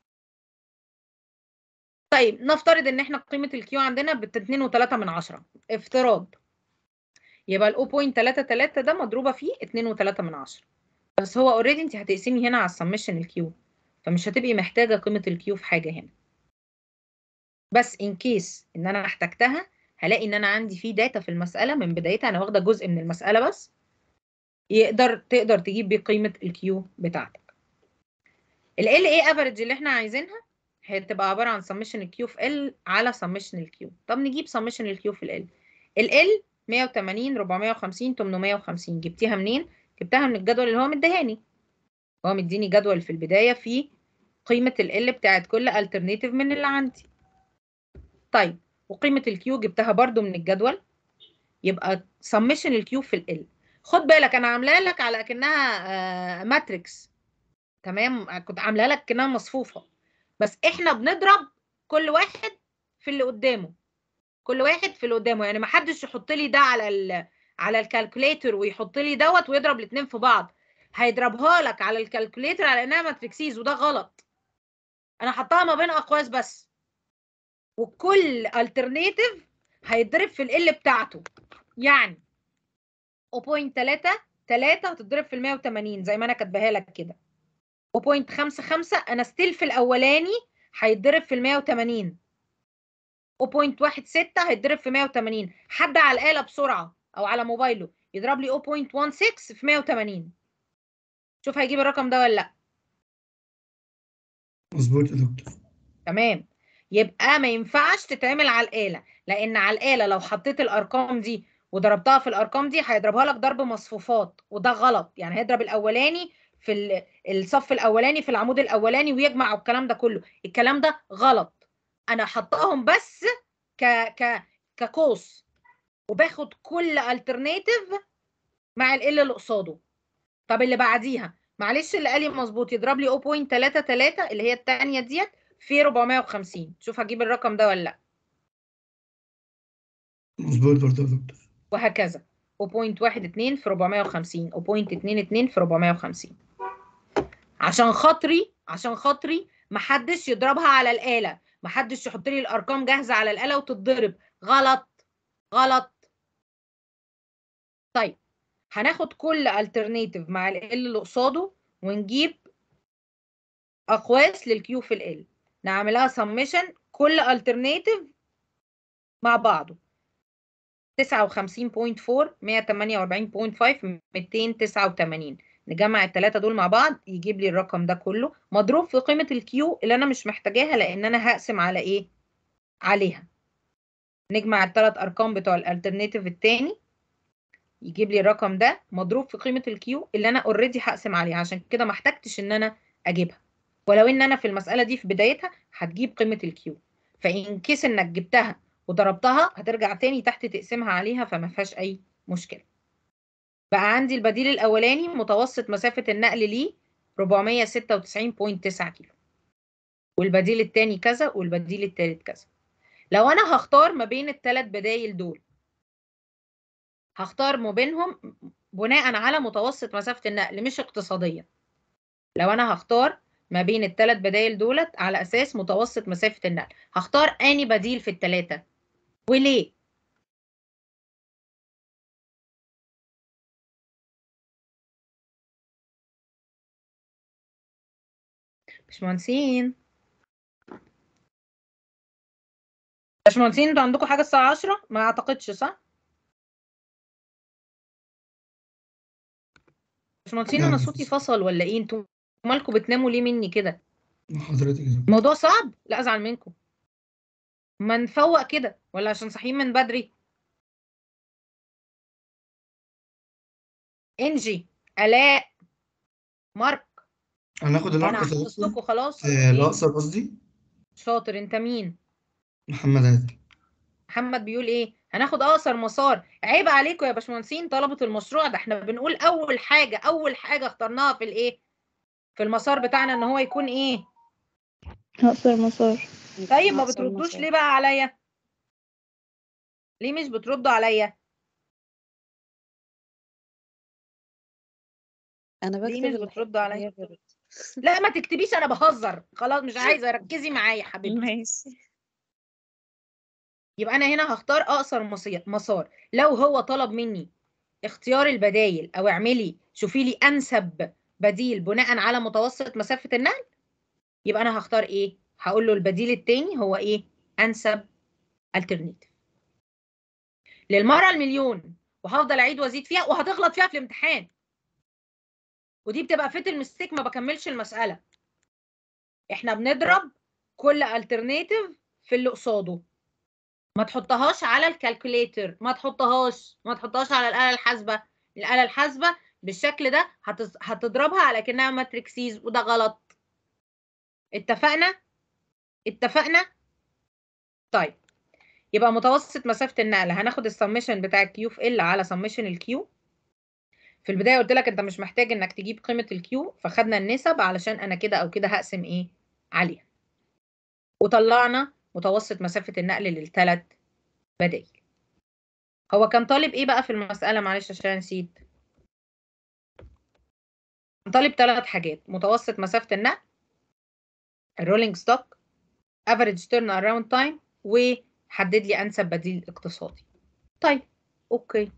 طيب نفترض ان احنا قيمة الكيو عندنا ب 2.3 من عشرة افتراض يبقى ال 0.33 ده مضروبة فيه 2.3 من عشرة بس هو اوريدي انت هتقسمي هنا على السمشن الكيو فمش هتبقي محتاجة قيمة الكيو في حاجة هنا بس ان كيس ان انا احتجتها هلاقي ان انا عندي فيه داتا في المساله من بدايتها انا واخده جزء من المساله بس يقدر تقدر تجيب بيه قيمه الكيو بتاعتك ال ال اي افريج اللي احنا عايزينها هتبقى عباره عن سمشن الكيو في ال على سمشن الكيو طب نجيب سمشن الكيو في ال ال ال 180 450 850 جبتيها منين جبتها من الجدول اللي هو مديهاني هو مديني جدول في البدايه فيه قيمه ال ال بتاعت كل alternative من اللي عندي طيب وقيمة الكيو جبتها برضو من الجدول يبقى سمشن الكيو في ال خد بالك انا عاملاها لك على كأنها ماتريكس تمام كنت عاملاها لك كأنها مصفوفة بس احنا بنضرب كل واحد في في اللي قدامه كل واحد في اللي قدامه يعني ما حدش يحط لي ده على ال على الكالكوليتر ويحط لي دوت ويضرب الاثنين في بعض هيضربها لك على الكالكوليتر على انها ماتريكسيز وده غلط انا حطها ما بين اقواس بس وكل الترنيتيف هيتضرب في ال بتاعته يعني 0.3 3 هتتضرب في ال 180 زي ما انا كاتباها لك كده 0.55 انا ستيل في الاولاني هيتضرب في ال 180 0.16 هيتضرب في 180 حد على الآلة بسرعة أو على موبايله يضرب لي 0.16 في 180 شوف هيجيب الرقم ده ولا لأ مظبوط يا دكتور تمام يبقى ما ينفعش تتعمل على الآلة لأن على الآلة لو حطيت الأرقام دي وضربتها في الأرقام دي هيضربها لك ضرب مصفوفات وده غلط يعني هيضرب الأولاني في ال- الصف الأولاني في العمود الأولاني ويجمع والكلام ده كله الكلام ده غلط أنا حطاهم بس ك ك كقوس وباخد كل الترنيتيف مع ال اللي قصاده طب اللي بعديها معلش اللي قال لي مظبوط يضرب لي 0.33 اللي هي الثانيه ديت في 450 شوف هجيب الرقم ده ولا لا مظبوط برضه يا دكتور وهكذا 0.12 في 450 0.22 في 450 عشان خاطري عشان خاطري محدش يضربها على الآلة محدش يحط لي الأرقام جاهزة على الآلة وتتضرب غلط غلط طيب هناخد كل alternative مع ال اللي قصاده ونجيب أقواس للكيو في ال نعملها summation كل alternative مع بعضه 59.4 148.5 289 نجمع الثلاثة دول مع بعض يجيب لي الرقم ده كله مضروب في قيمة الكيو اللي أنا مش محتاجاها لأن أنا هقسم على إيه؟ عليها نجمع الثلاث أرقام بتوع الالترناتيف التاني يجيب لي الرقم ده مضروب في قيمة الكيو اللي أنا اوريدي هقسم عليها عشان كده ما احتجتش إن أنا أجيبها ولو إن أنا في المسألة دي في بدايتها هتجيب قيمة الكيو فإن كيس إنك جبتها وضربتها هترجع تاني تحت تقسمها عليها فما فيهاش أي مشكلة بقى عندي البديل الأولاني متوسط مسافة النقل ليه 496.9 كيلو والبديل التاني كذا والبديل التالت كذا لو أنا هختار ما بين الثلاث بدايل دول هختار ما بينهم بناء على متوسط مسافة النقل مش اقتصاديا لو أنا هختار ما بين الثلاث بدايل دولت على أساس متوسط مسافة النقل هختار أني بديل في الثلاثة وليه؟ باشمهندسين باشمهندسين انتوا عندكم حاجة الساعة 10 ما اعتقدش صح؟ باشمهندسين لا، انا مفيش. صوتي فصل ولا ايه انتوا مالكم بتناموا ليه مني كده؟ مع حضرتك يا دكتور الموضوع صعب؟ لا ازعل منكم ما نفوق كده ولا عشان صاحيين من بدري؟ انجي الاء مارك هناخد انا الأقصر يا حفظت لكم دكتور خلاص آه، إيه؟ الأقصر قصدي شاطر انت مين؟ محمد عادل محمد بيقول ايه هناخد اقصر مسار عيب عليكم يا باشمهندسين طلبة المشروع ده احنا بنقول اول حاجة اول حاجة اخترناها في الايه في المسار بتاعنا ان هو يكون ايه أقصر مسار طيب ما أقصر بتردوش مسار. ليه بقى عليا ليه مش بتردوا عليا انا ليه بكتب مش الحاجة بتردوا اللي عليا هي برد. لا ما تكتبيش انا بهزر خلاص مش عايزة ركزي معايا حبيبتي ماشي يبقى انا هنا هختار اقصر مصي- مسار لو هو طلب مني اختيار البدايل او اعملي شوفي لي انسب بديل بناء على متوسط مسافة النقل يبقى انا هختار ايه هقول له البديل التاني هو ايه انسب alternative للمرة المليون وهفضل اعيد وازيد فيها وهتغلط فيها في الامتحان ودي بتبقى فيت المستيك ما بكملش المسألة احنا بنضرب كل alternative في اللي قصاده ما تحطهاش على الكالكوليتر ما تحطهاش ما تحطهاش على الآلة الحاسبة الآلة الحاسبة بالشكل ده هتز... هتضربها على كأنها ماتريكسيز وده غلط اتفقنا اتفقنا طيب يبقى متوسط مسافة النقل هناخد السمشن بتاع الكيو في ال على سمشن الكيو في البداية قلت لك انت مش محتاج انك تجيب قيمة الكيو فخدنا النسب علشان انا كده او كده هقسم ايه عليها وطلعنا متوسط مسافة النقل للثلاث بدائل هو كان طالب ايه بقى في المسألة معلش عشان نسيت كان طالب ثلاث حاجات متوسط مسافة النقل الرولينج ستوك افريج تيرن اراوند تايم وحدد لي انسب بديل اقتصادي طيب اوكي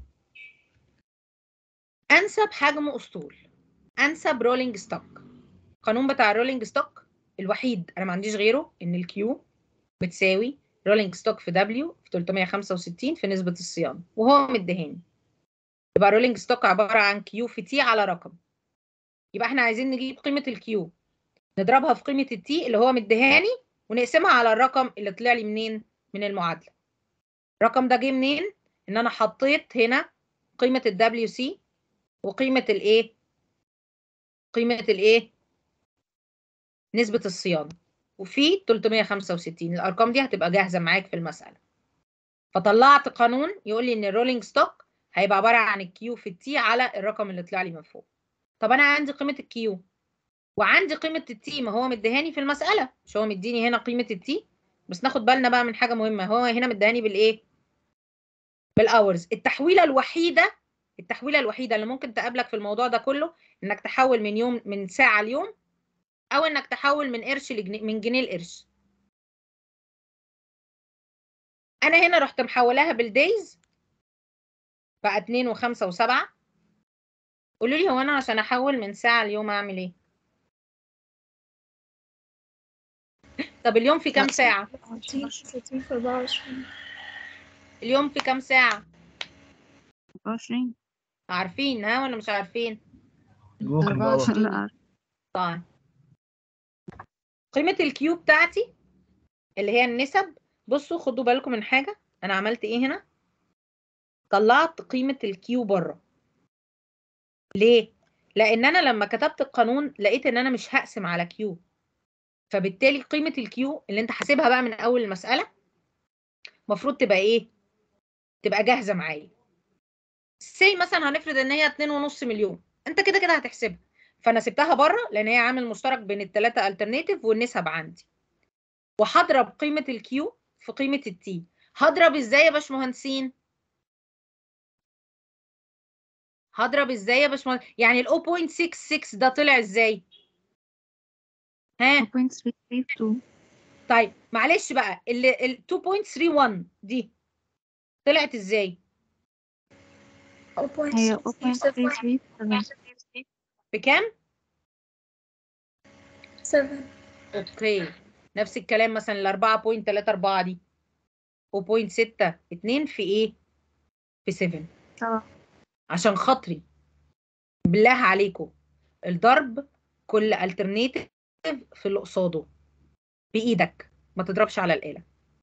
انسب حجم اسطول انسب رولينج ستوك القانون بتاع الرولينج ستوك الوحيد انا ما عنديش غيره ان الكيو بتساوي رولينج ستوك في دبليو في 365 في نسبة الصيانة وهو مديهاني يبقى رولينج ستوك عبارة عن كيو في تي على رقم يبقى احنا عايزين نجيب قيمة الكيو نضربها في قيمة التي اللي هو مديهاني ونقسمها على الرقم اللي طلع لي منين من المعادلة الرقم ده جه منين ان انا حطيت هنا قيمة الدبليو سي وقيمة الايه قيمة الايه نسبة الصيانة وفي 365 الارقام دي هتبقى جاهزة معاك في المسألة فطلعت قانون يقول لي ان الرولينج ستوك هيبقى عبارة عن الكيو في التي على الرقم اللي طلع لي من فوق طب انا عندي قيمة الكيو وعندي قيمة التي ما هو مديهاني في المسألة مش هو مديني هنا قيمة التي بس ناخد بالنا بقى من حاجة مهمة هو هنا مديهاني بالايه بالاورز التحويلة الوحيدة التحويلة الوحيدة اللي ممكن تقابلك في الموضوع ده كله انك تحول من يوم من ساعة ليوم او انك تحول من قرش لجنيه من جنيه لقرش انا هنا رحت محولاها بالدايز بقى 2 و5 و7 قولوا لي هو انا عشان احول من ساعة ليوم اعمل ايه طب اليوم في كام ساعة 60 في 24 اليوم في كام ساعة 24 عارفين ها ولا مش عارفين ممكن بقى 24 لا عارفة. طيب قيمة الكيو بتاعتي اللي هي النسب بصوا خدوا بالكم من حاجة أنا عملت إيه هنا طلعت قيمة الكيو بره ليه؟ لأن أنا لما كتبت القانون لقيت إن أنا مش هقسم على كيو فبالتالي قيمة الكيو اللي أنت حاسبها بقى من أول المسألة المفروض تبقى إيه؟ تبقى جاهزة معايا سي مثلا هنفرض إن هي 2.5 مليون أنت كده كده هتحسبها فانا سبتها بره لان هي عامل مشترك بين الثلاثه الترناتيف والنسب عندي وهضرب قيمه الكيو في قيمه التي هضرب ازاي يا باشمهندسين هضرب ازاي يا باشمهندس يعني ال 0.66 ده طلع ازاي ها 0.332 طيب معلش بقى ال ال 2.31 دي طلعت ازاي هي 0.337 بكام 7 اوكي نفس الكلام مثلا ال 4.34 دي 0.62 في ايه في 7 اه عشان خاطري بالله عليكم الضرب كل الترنيتيف في اللي قصاده بايدك ما تضربش على الاله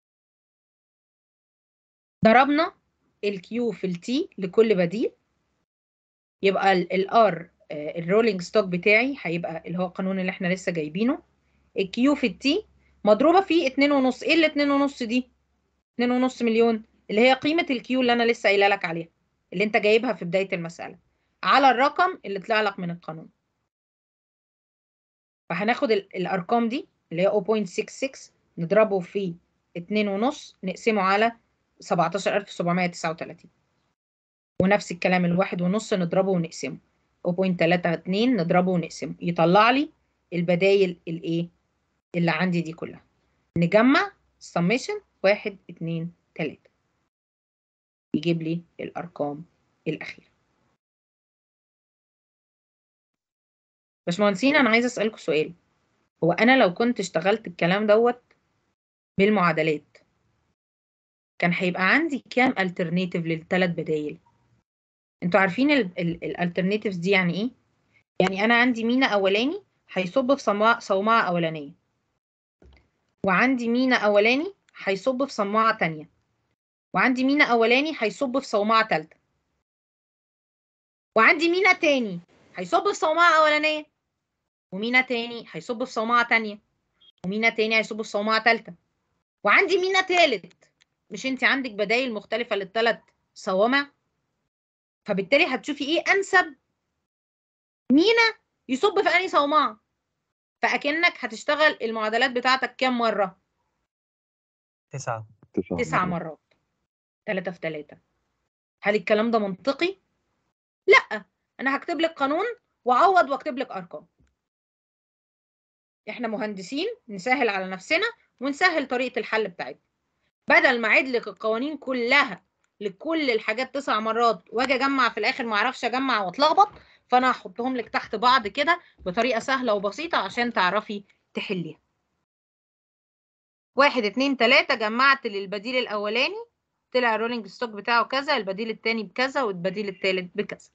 ضربنا الكيو في التي لكل بديل يبقى الار الرولينج ستوك بتاعي هيبقى اللي هو القانون اللي احنا لسه جايبينه الكيو في التي مضروبه في 2.5 ايه ال 2.5 دي 2.5 مليون اللي هي قيمه الكيو اللي انا لسه قايله لك عليها اللي انت جايبها في بدايه المساله على الرقم اللي طلع لك من القانون فهناخد ال- الارقام دي اللي هي 0.66 نضربه في 2.5 نقسمه على 17739 ونفس الكلام الواحد ونص نضربه ونقسمه 0.32 نضربه ونقسمه يطلع لي البدايل الايه اللي عندي دي كلها نجمع summation 1 2 3 يجيب لي الارقام الاخيره باشمهندسين انا عايزه اسالكم سؤال هو انا لو كنت اشتغلت الكلام دوت بالمعادلات كان هيبقى عندي كام alternative للثلاث بدايل انتوا عارفين الالترناتيفز دي يعني ايه يعني انا عندي مينا اولاني هيصب في صومعه صومعه اولانيه وعندي مينا اولاني هيصب في صومعه تانية وعندي مينا اولاني هيصب في صومعه تالتة وعندي مينا تاني هيصب في صومعه اولانيه ومينا تاني هيصب في صومعه تانية ومينا تاني هيصب في صومعه تالتة وعندي مينا تالت مش انت عندك بدايل مختلفه للثلاث صوامع فبالتالي هتشوفي ايه انسب مينا يصب في انهي صومعه فاكنك هتشتغل المعادلات بتاعتك كام مره تسعة تسع تسع مرات مرات تلاتة في تلاتة هل الكلام ده منطقي؟ لا انا هكتب لك قانون واعوض واكتب لك ارقام احنا مهندسين نسهل على نفسنا ونسهل طريقة الحل بتاعتنا بدل ما اعيد لك القوانين كلها لكل الحاجات تسع مرات واجي اجمع في الاخر ما اعرفش اجمع واتلخبط فانا هحطهم لك تحت بعض كده بطريقة سهلة وبسيطة عشان تعرفي تحليها واحد اتنين تلاتة جمعت للبديل الأولاني طلع الرولينج ستوك بتاعه كذا البديل التاني بكذا والبديل التالت بكذا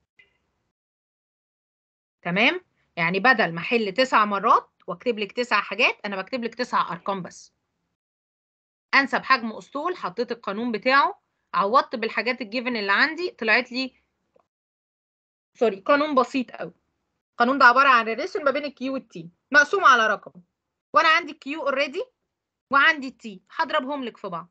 تمام يعني بدل ما احل تسع مرات واكتب لك تسع حاجات انا بكتب لك تسع ارقام بس انسب حجم اسطول حطيت القانون بتاعه عوضت بالحاجات الجيفن اللي عندي طلعت لي سوري قانون بسيط قوي القانون ده عباره عن الريليشن ما بين الكيو والتي مقسوم على رقم وانا عندي الكيو اوريدي وعندي التي هضربهم لك في بعض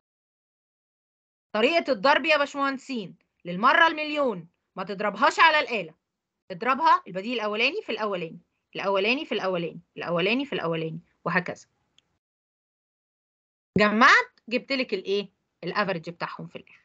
طريقه الضرب يا باشمهندسين للمره المليون ما تضربهاش على الاله اضربها البديل الاولاني في الاولاني الاولاني في الاولاني الاولاني في الاولاني وهكذا جمعت جبت لك الايه الافرج بتاعهم في الاخر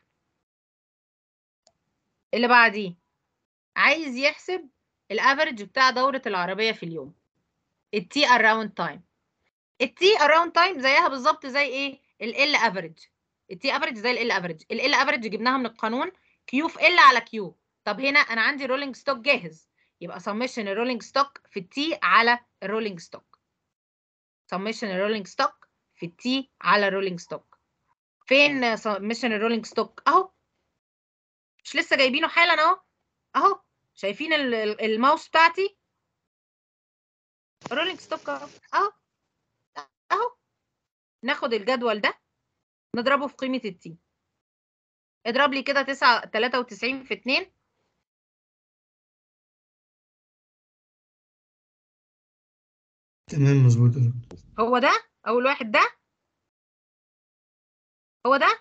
اللي بعديه عايز يحسب الافرج بتاع دورة العربية في اليوم التي اراوند تايم التي اراوند تايم زيها بالظبط زي ايه ال افريج التي افريج زي ال افريج ال افريج جبناها من القانون كيو في ال على كيو طب هنا انا عندي رولينج ستوك جاهز يبقى سمشن الرولينج ستوك في التي على الرولينج ستوك سمشن الرولينج ستوك في التي على الرولينج ستوك فين سمشن الرولينج ستوك اهو مش لسه جايبينه حالا اهو اهو شايفين ال- ال- الماوس بتاعتي رولينج ستوك اهو اهو اهو ناخد الجدول ده نضربه في قيمة التي اضرب لي كده تسعة تلاتة وتسعين في اتنين تمام مظبوط يا دكتور هو ده أول واحد ده هو ده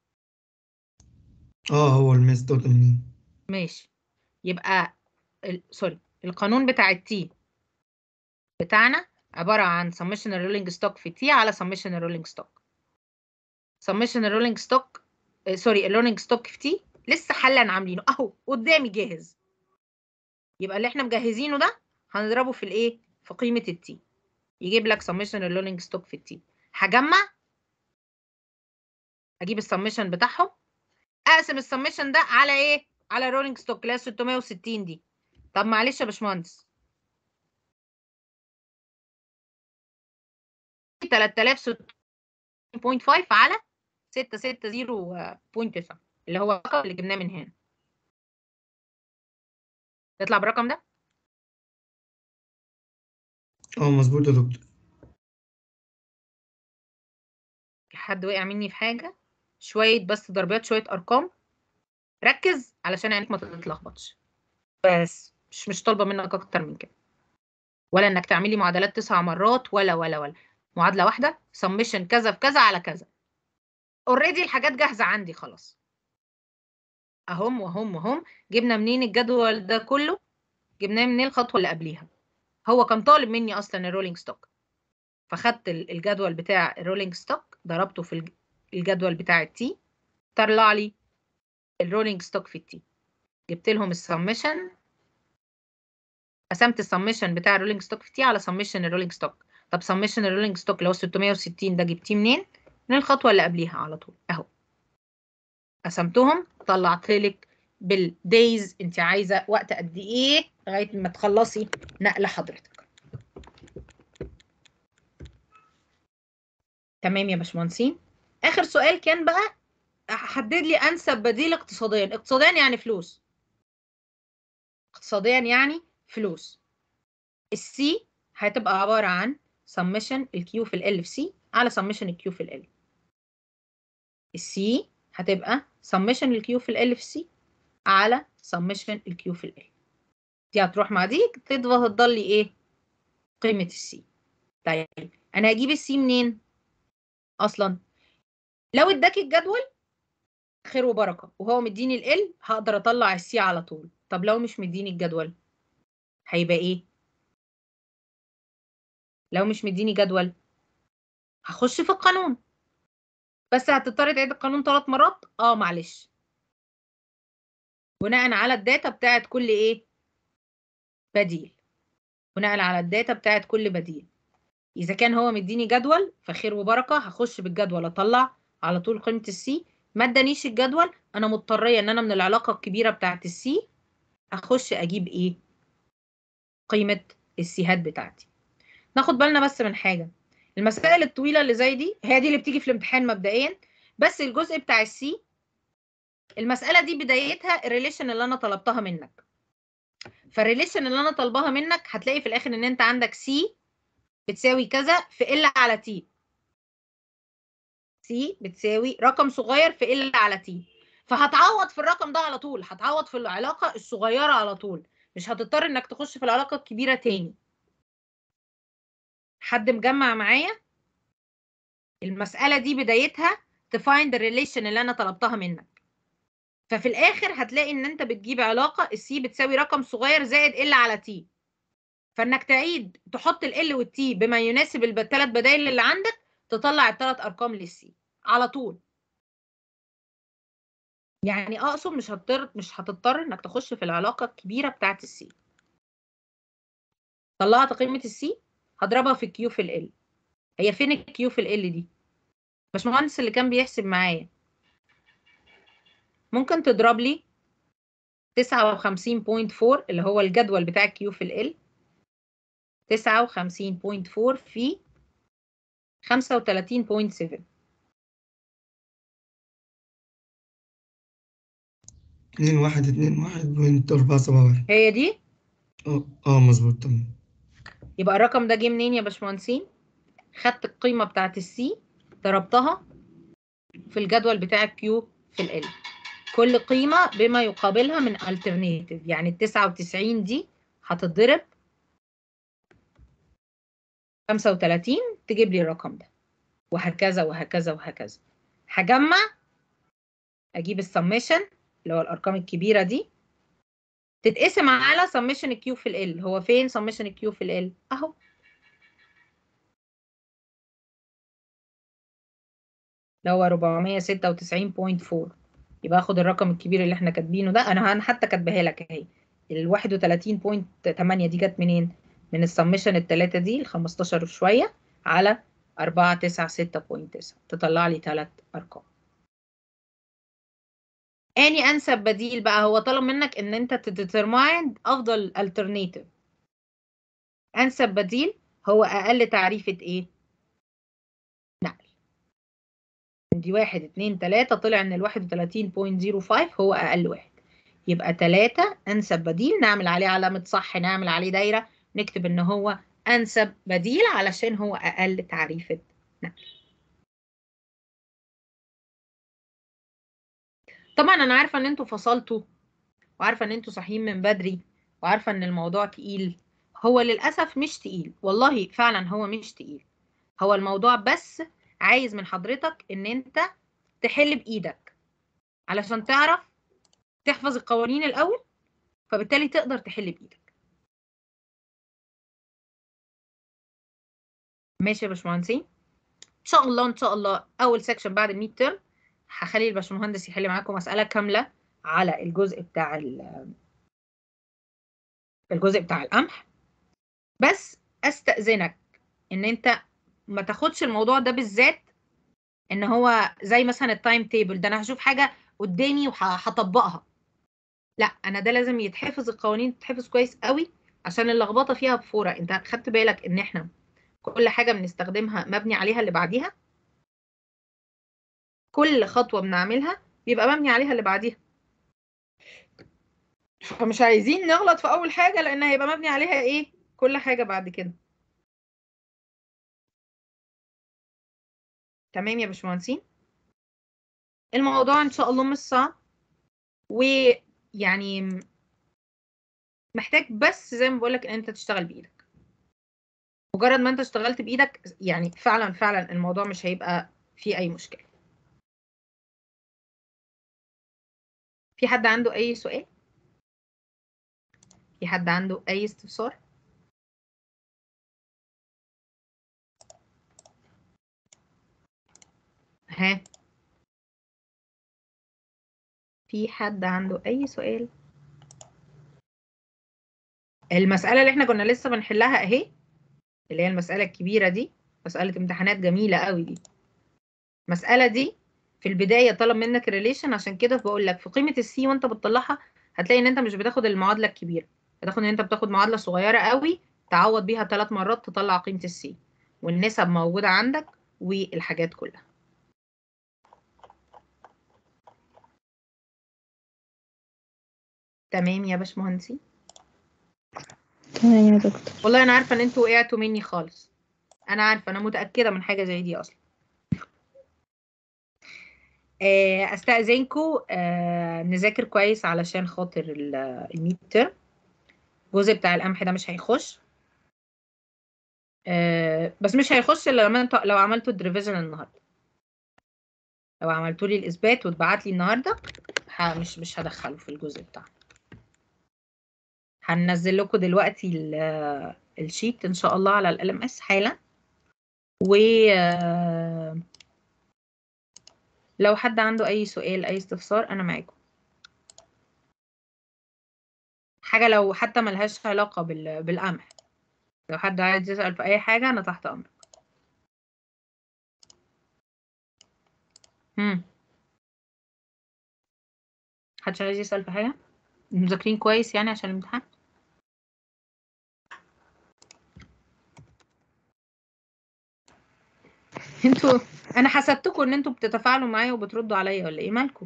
اه هو ال 186 ماشي يبقى ال... سوري القانون بتاع التي بتاعنا عبارة عن summation الرولينج ستوك في تي على summation الرولينج ستوك summation الرولينج ستوك سوري الرولينج ستوك في تي لسه حالا عاملينه اهو قدامي جاهز يبقى اللي احنا مجهزينه ده هنضربه في الايه في قيمة التي يجيب لك summation الرولينج ستوك في التي هجمع اجيب السمشن بتاعهم اقسم السمشن ده على ايه على الرولينج ستوك اللي هي 660 دي طب معلش يا باشمهندس 3006.5 على 660.9 اللي هو الرقم اللي جبناه من هنا يطلع بالرقم ده اه مظبوط يا دكتور حد وقع مني في حاجة شوية بس ضربات شوية أرقام ركز علشان عينك ما تتلخبطش بس مش مش طالبة منك أكتر من كده ولا إنك تعملي معادلات تسع مرات ولا ولا ولا معادلة واحدة سمشن كذا في كذا على كذا اوريدي الحاجات جاهزة عندي خلاص أهم وهم وهم جبنا منين الجدول ده كله جبناه منين الخطوة اللي قبليها هو كان طالب مني أصلا الرولينج ستوك فخدت ال- الجدول بتاع الرولينج ستوك ضربته في الج- الجدول بتاع التي طلع لي الرولينج ستوك في التي جبت لهم السمشن قسمت السمشن بتاع الرولينج ستوك في تي على سمشن الرولينج ستوك طب سمشن الرولينج ستوك اللي هو 660 ده جبتيه منين من الخطوه اللي قبليها على طول اهو قسمتهم طلعت لك بالدايز انت عايزه وقت قد ايه لغايه ما تخلصي نقل حضرتك تمام يا باشمهندسين اخر سؤال كان بقى حدد لي انسب بديل اقتصاديا اقتصاديا يعني فلوس اقتصاديا يعني فلوس السي هتبقى عبارة عن سمشن الكيو في ال في سي على سمشن الكيو في ال السي هتبقى سمشن الكيو في ال في سي على سمشن الكيو في ال دي هتروح مع دي تفضل تضل لي ايه قيمة السي طيب انا هجيب السي منين اصلا لو اداك الجدول خير وبركة وهو مديني ال L هقدر اطلع السي على طول طب لو مش مديني الجدول هيبقى ايه لو مش مديني جدول هخش في القانون بس هتضطر تعيد القانون ثلاث مرات اه معلش بناء على الداتا بتاعت كل ايه بديل بناء على الداتا بتاعت كل بديل اذا كان هو مديني جدول فخير وبركه هخش بالجدول اطلع على طول قيمه السي ما ادانيش الجدول انا مضطريه ان انا من العلاقه الكبيره بتاعت السي اخش اجيب ايه قيمه السيهات بتاعتي ناخد بالنا بس من حاجه المسائل الطويله اللي زي دي هي دي اللي بتيجي في الامتحان مبدئيا بس الجزء بتاع السي المساله دي بدايتها الريليشن اللي انا طلبتها منك فالريليشن اللي انا طالباها منك هتلاقي في الاخر ان انت عندك سي بتساوي كذا في ال على تي سي بتساوي رقم صغير في ال على تي فهتعوض في الرقم ده على طول هتعوض في العلاقه الصغيره على طول مش هتضطر انك تخش في العلاقه الكبيره تاني حد مجمع معايا المساله دي بدايتها تفايند الريليشن اللي انا طلبتها منك ففي الاخر هتلاقي ان انت بتجيب علاقه السي بتساوي رقم صغير زائد ال على تي فانك تعيد تحط ال والتي بما يناسب الثلاث بدائل اللي عندك تطلع الثلاث ارقام للسي على طول يعني اقصد مش هتضطر مش هتضطر انك تخش في العلاقه الكبيره بتاعه السي طلعت قيمه السي هضربها في الكيو في ال هي فين الكيو في ال دي باشمهندس اللي كان بيحسب معايا ممكن تضرب لي 59.4 اللي هو الجدول بتاع الكيو في ال 59.4 في 35.7 اتنين واحد اتنين واحد بوينت أربعة سبعة واحد هي دي اه اه مظبوط تمام يبقى الرقم ده جه منين يا باشمهندسين خدت القيمه بتاعت السي ضربتها في الجدول بتاع الكيو في ال كل قيمه بما يقابلها من alternative يعني ال 99 دي هتتضرب 35 تجيب لي الرقم ده وهكذا وهكذا وهكذا هجمع اجيب السميشن اللي هو الارقام الكبيره دي تتقسم على سميشن الكيو في ال هو فين سميشن الكيو في ال اهو اللي هو 496.4 يبقى اخد الرقم الكبير اللي احنا كاتبينه ده انا انا حتى كاتباها لك اهي ال 31.8 دي جت منين من السميشن التلاتة دي ال 15 وشويه على 496.9 تطلع لي ثلاث ارقام اني انسب بديل بقى هو طلب منك ان انت تديترماين افضل alternative انسب بديل هو اقل تعريفة ايه نقل دي واحد اتنين تلاتة طلع ان الواحد وتلاتين بوينت زيرو فايف هو اقل واحد يبقى تلاتة انسب بديل نعمل عليه علامة صح نعمل عليه دايرة نكتب ان هو انسب بديل علشان هو اقل تعريفة نقل طبعا انا عارفه ان انتوا فصلتوا وعارفه ان انتوا صاحيين من بدري وعارفه ان الموضوع تقيل هو للاسف مش تقيل والله فعلا هو مش تقيل هو الموضوع بس عايز من حضرتك ان انت تحل بايدك علشان تعرف تحفظ القوانين الاول فبالتالي تقدر تحل بايدك ماشي يا باشمهندسين ان شاء الله ان شاء الله اول سيكشن بعد الميد تيرم هخلي الباشمهندس يحل معاكم مسألة كاملة على الجزء بتاع الجزء بتاع القمح بس استأذنك ان انت ما تاخدش الموضوع ده بالذات ان هو زي مثلا التايم تيبل ده انا هشوف حاجة قدامي وهطبقها لا انا ده لازم يتحفظ القوانين تتحفظ كويس قوي عشان اللخبطة فيها بفورة انت خدت بالك ان احنا كل حاجة بنستخدمها مبني عليها اللي بعديها كل خطوة بنعملها بيبقى مبني عليها اللي بعديها فمش عايزين نغلط في أول حاجة لأن هيبقى مبني عليها إيه كل حاجة بعد كده تمام يا باشمهندسين الموضوع إن شاء الله مش صعب ويعني محتاج بس زي ما بقولك إن أنت تشتغل بإيدك مجرد ما أنت اشتغلت بإيدك يعني فعلا فعلا الموضوع مش هيبقى فيه أي مشكلة في حد عنده أي سؤال؟ في حد عنده أي استفسار؟ ها في حد عنده اي سؤال المسألة اللي احنا كنا لسه بنحلها اهي اللي هي المسألة الكبيرة دي مسألة امتحانات جميلة قوي دي المسألة دي في البداية طلب منك الريليشن عشان كده بقول لك في قيمة السي وانت بتطلعها هتلاقي ان انت مش بتاخد المعادلة الكبيرة بتاخد ان انت بتاخد معادلة صغيرة قوي تعوض بيها ثلاث مرات تطلع قيمة السي والنسب موجودة عندك والحاجات كلها تمام يا باشمهندسي تمام يا دكتور والله انا عارفه ان انتوا وقعتوا مني خالص انا عارفه انا متاكده من حاجه زي دي اصلا آه، استاذنكم آه، نذاكر كويس علشان خاطر الميد ترم الجزء بتاع القمح ده مش هيخش آه، بس مش هيخش الا لما انتوا لو عملتوا الدريفيجن النهارده لو عملتوا لي الاثبات واتبعت لي النهارده ه- مش مش هدخله في الجزء بتاعنا هننزل لكم دلوقتي ال- الشيت ان شاء الله على ال ام اس حالا و آه، لو حد عنده اي سؤال اي استفسار انا معاكم حاجه لو حتى ملهاش علاقه بال... بالقمح لو حد عايز يسال في اي حاجه انا تحت امرك هم حدش عايز يسال في حاجه مذاكرين كويس يعني عشان الامتحان انتوا انا حسبتكم ان انتوا بتتفاعلوا معايا وبتردوا عليا ولا ايه مالكم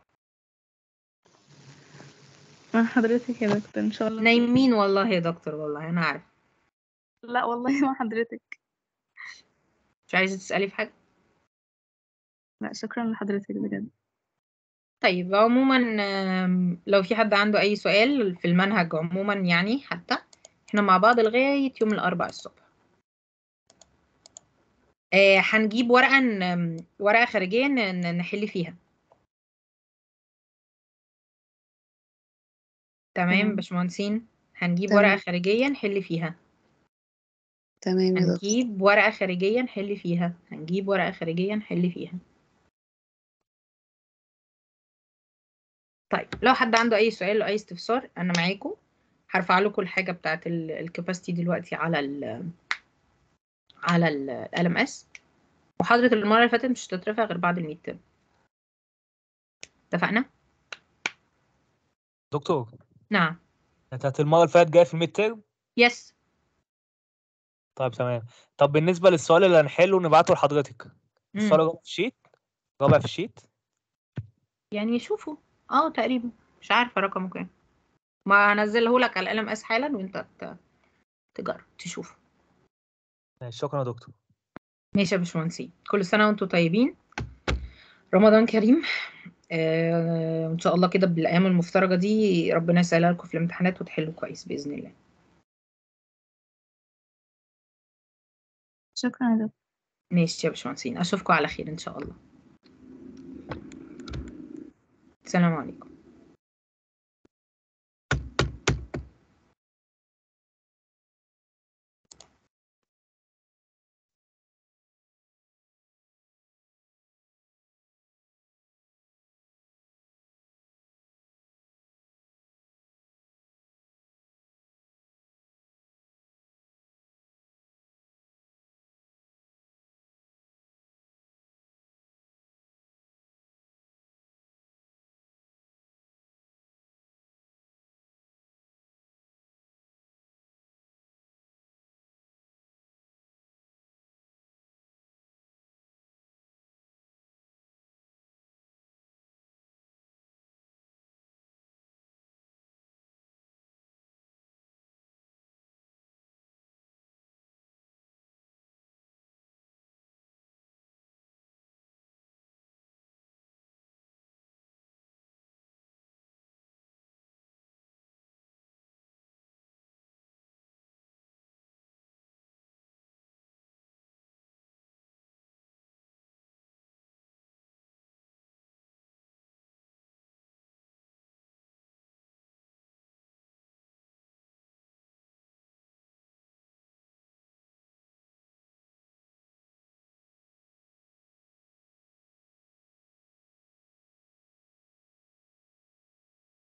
مع حضرتك يا دكتور ان شاء الله نايمين والله يا دكتور والله انا عارف لا والله مع حضرتك مش عايزه تسالي في حاجه لا شكرا لحضرتك بجد طيب عموما آم، لو في حد عنده اي سؤال في المنهج عموما يعني حتى احنا مع بعض لغايه يوم الاربعاء الصبح آه، هنجيب ورقه ن- ورقه خارجيه ن- ن- نحل فيها تمام تمام. باشمهندسين هنجيب تمام. ورقه خارجيه نحل فيها تمام يا دكتور هنجيب ورقه خارجيه نحل فيها هنجيب ورقه خارجيه نحل فيها طيب لو حد عنده اي سؤال او اي استفسار انا معاكم هرفع لكم الحاجه بتاعت الكاباسيتي دلوقتي على ال على ال ام اس محاضره المره اللي فاتت مش هتترفع غير بعد الميد ترم اتفقنا دكتور نعم بتاعت المرة اللي فاتت جاية في الميد تيرم يس طيب تمام طب بالنسبة للسؤال اللي هنحله نبعته لحضرتك مم. السؤال رابع في الشيت رابع في الشيت يعني شوفوا اه تقريبا مش عارفه رقمه كام ما هنزله لك على الام اس حالا وانت ت- تجرب تشوف ماشي شكرا يا دكتور ماشي يا باشمهندسين كل سنه وانتم طيبين رمضان كريم آه، ان شاء الله كده بالايام المفترجه دي ربنا يسهلها لكم في الامتحانات وتحلوا كويس باذن الله شكرا يا دكتور ماشي يا باشمهندسين اشوفكم على خير ان شاء الله السلام عليكم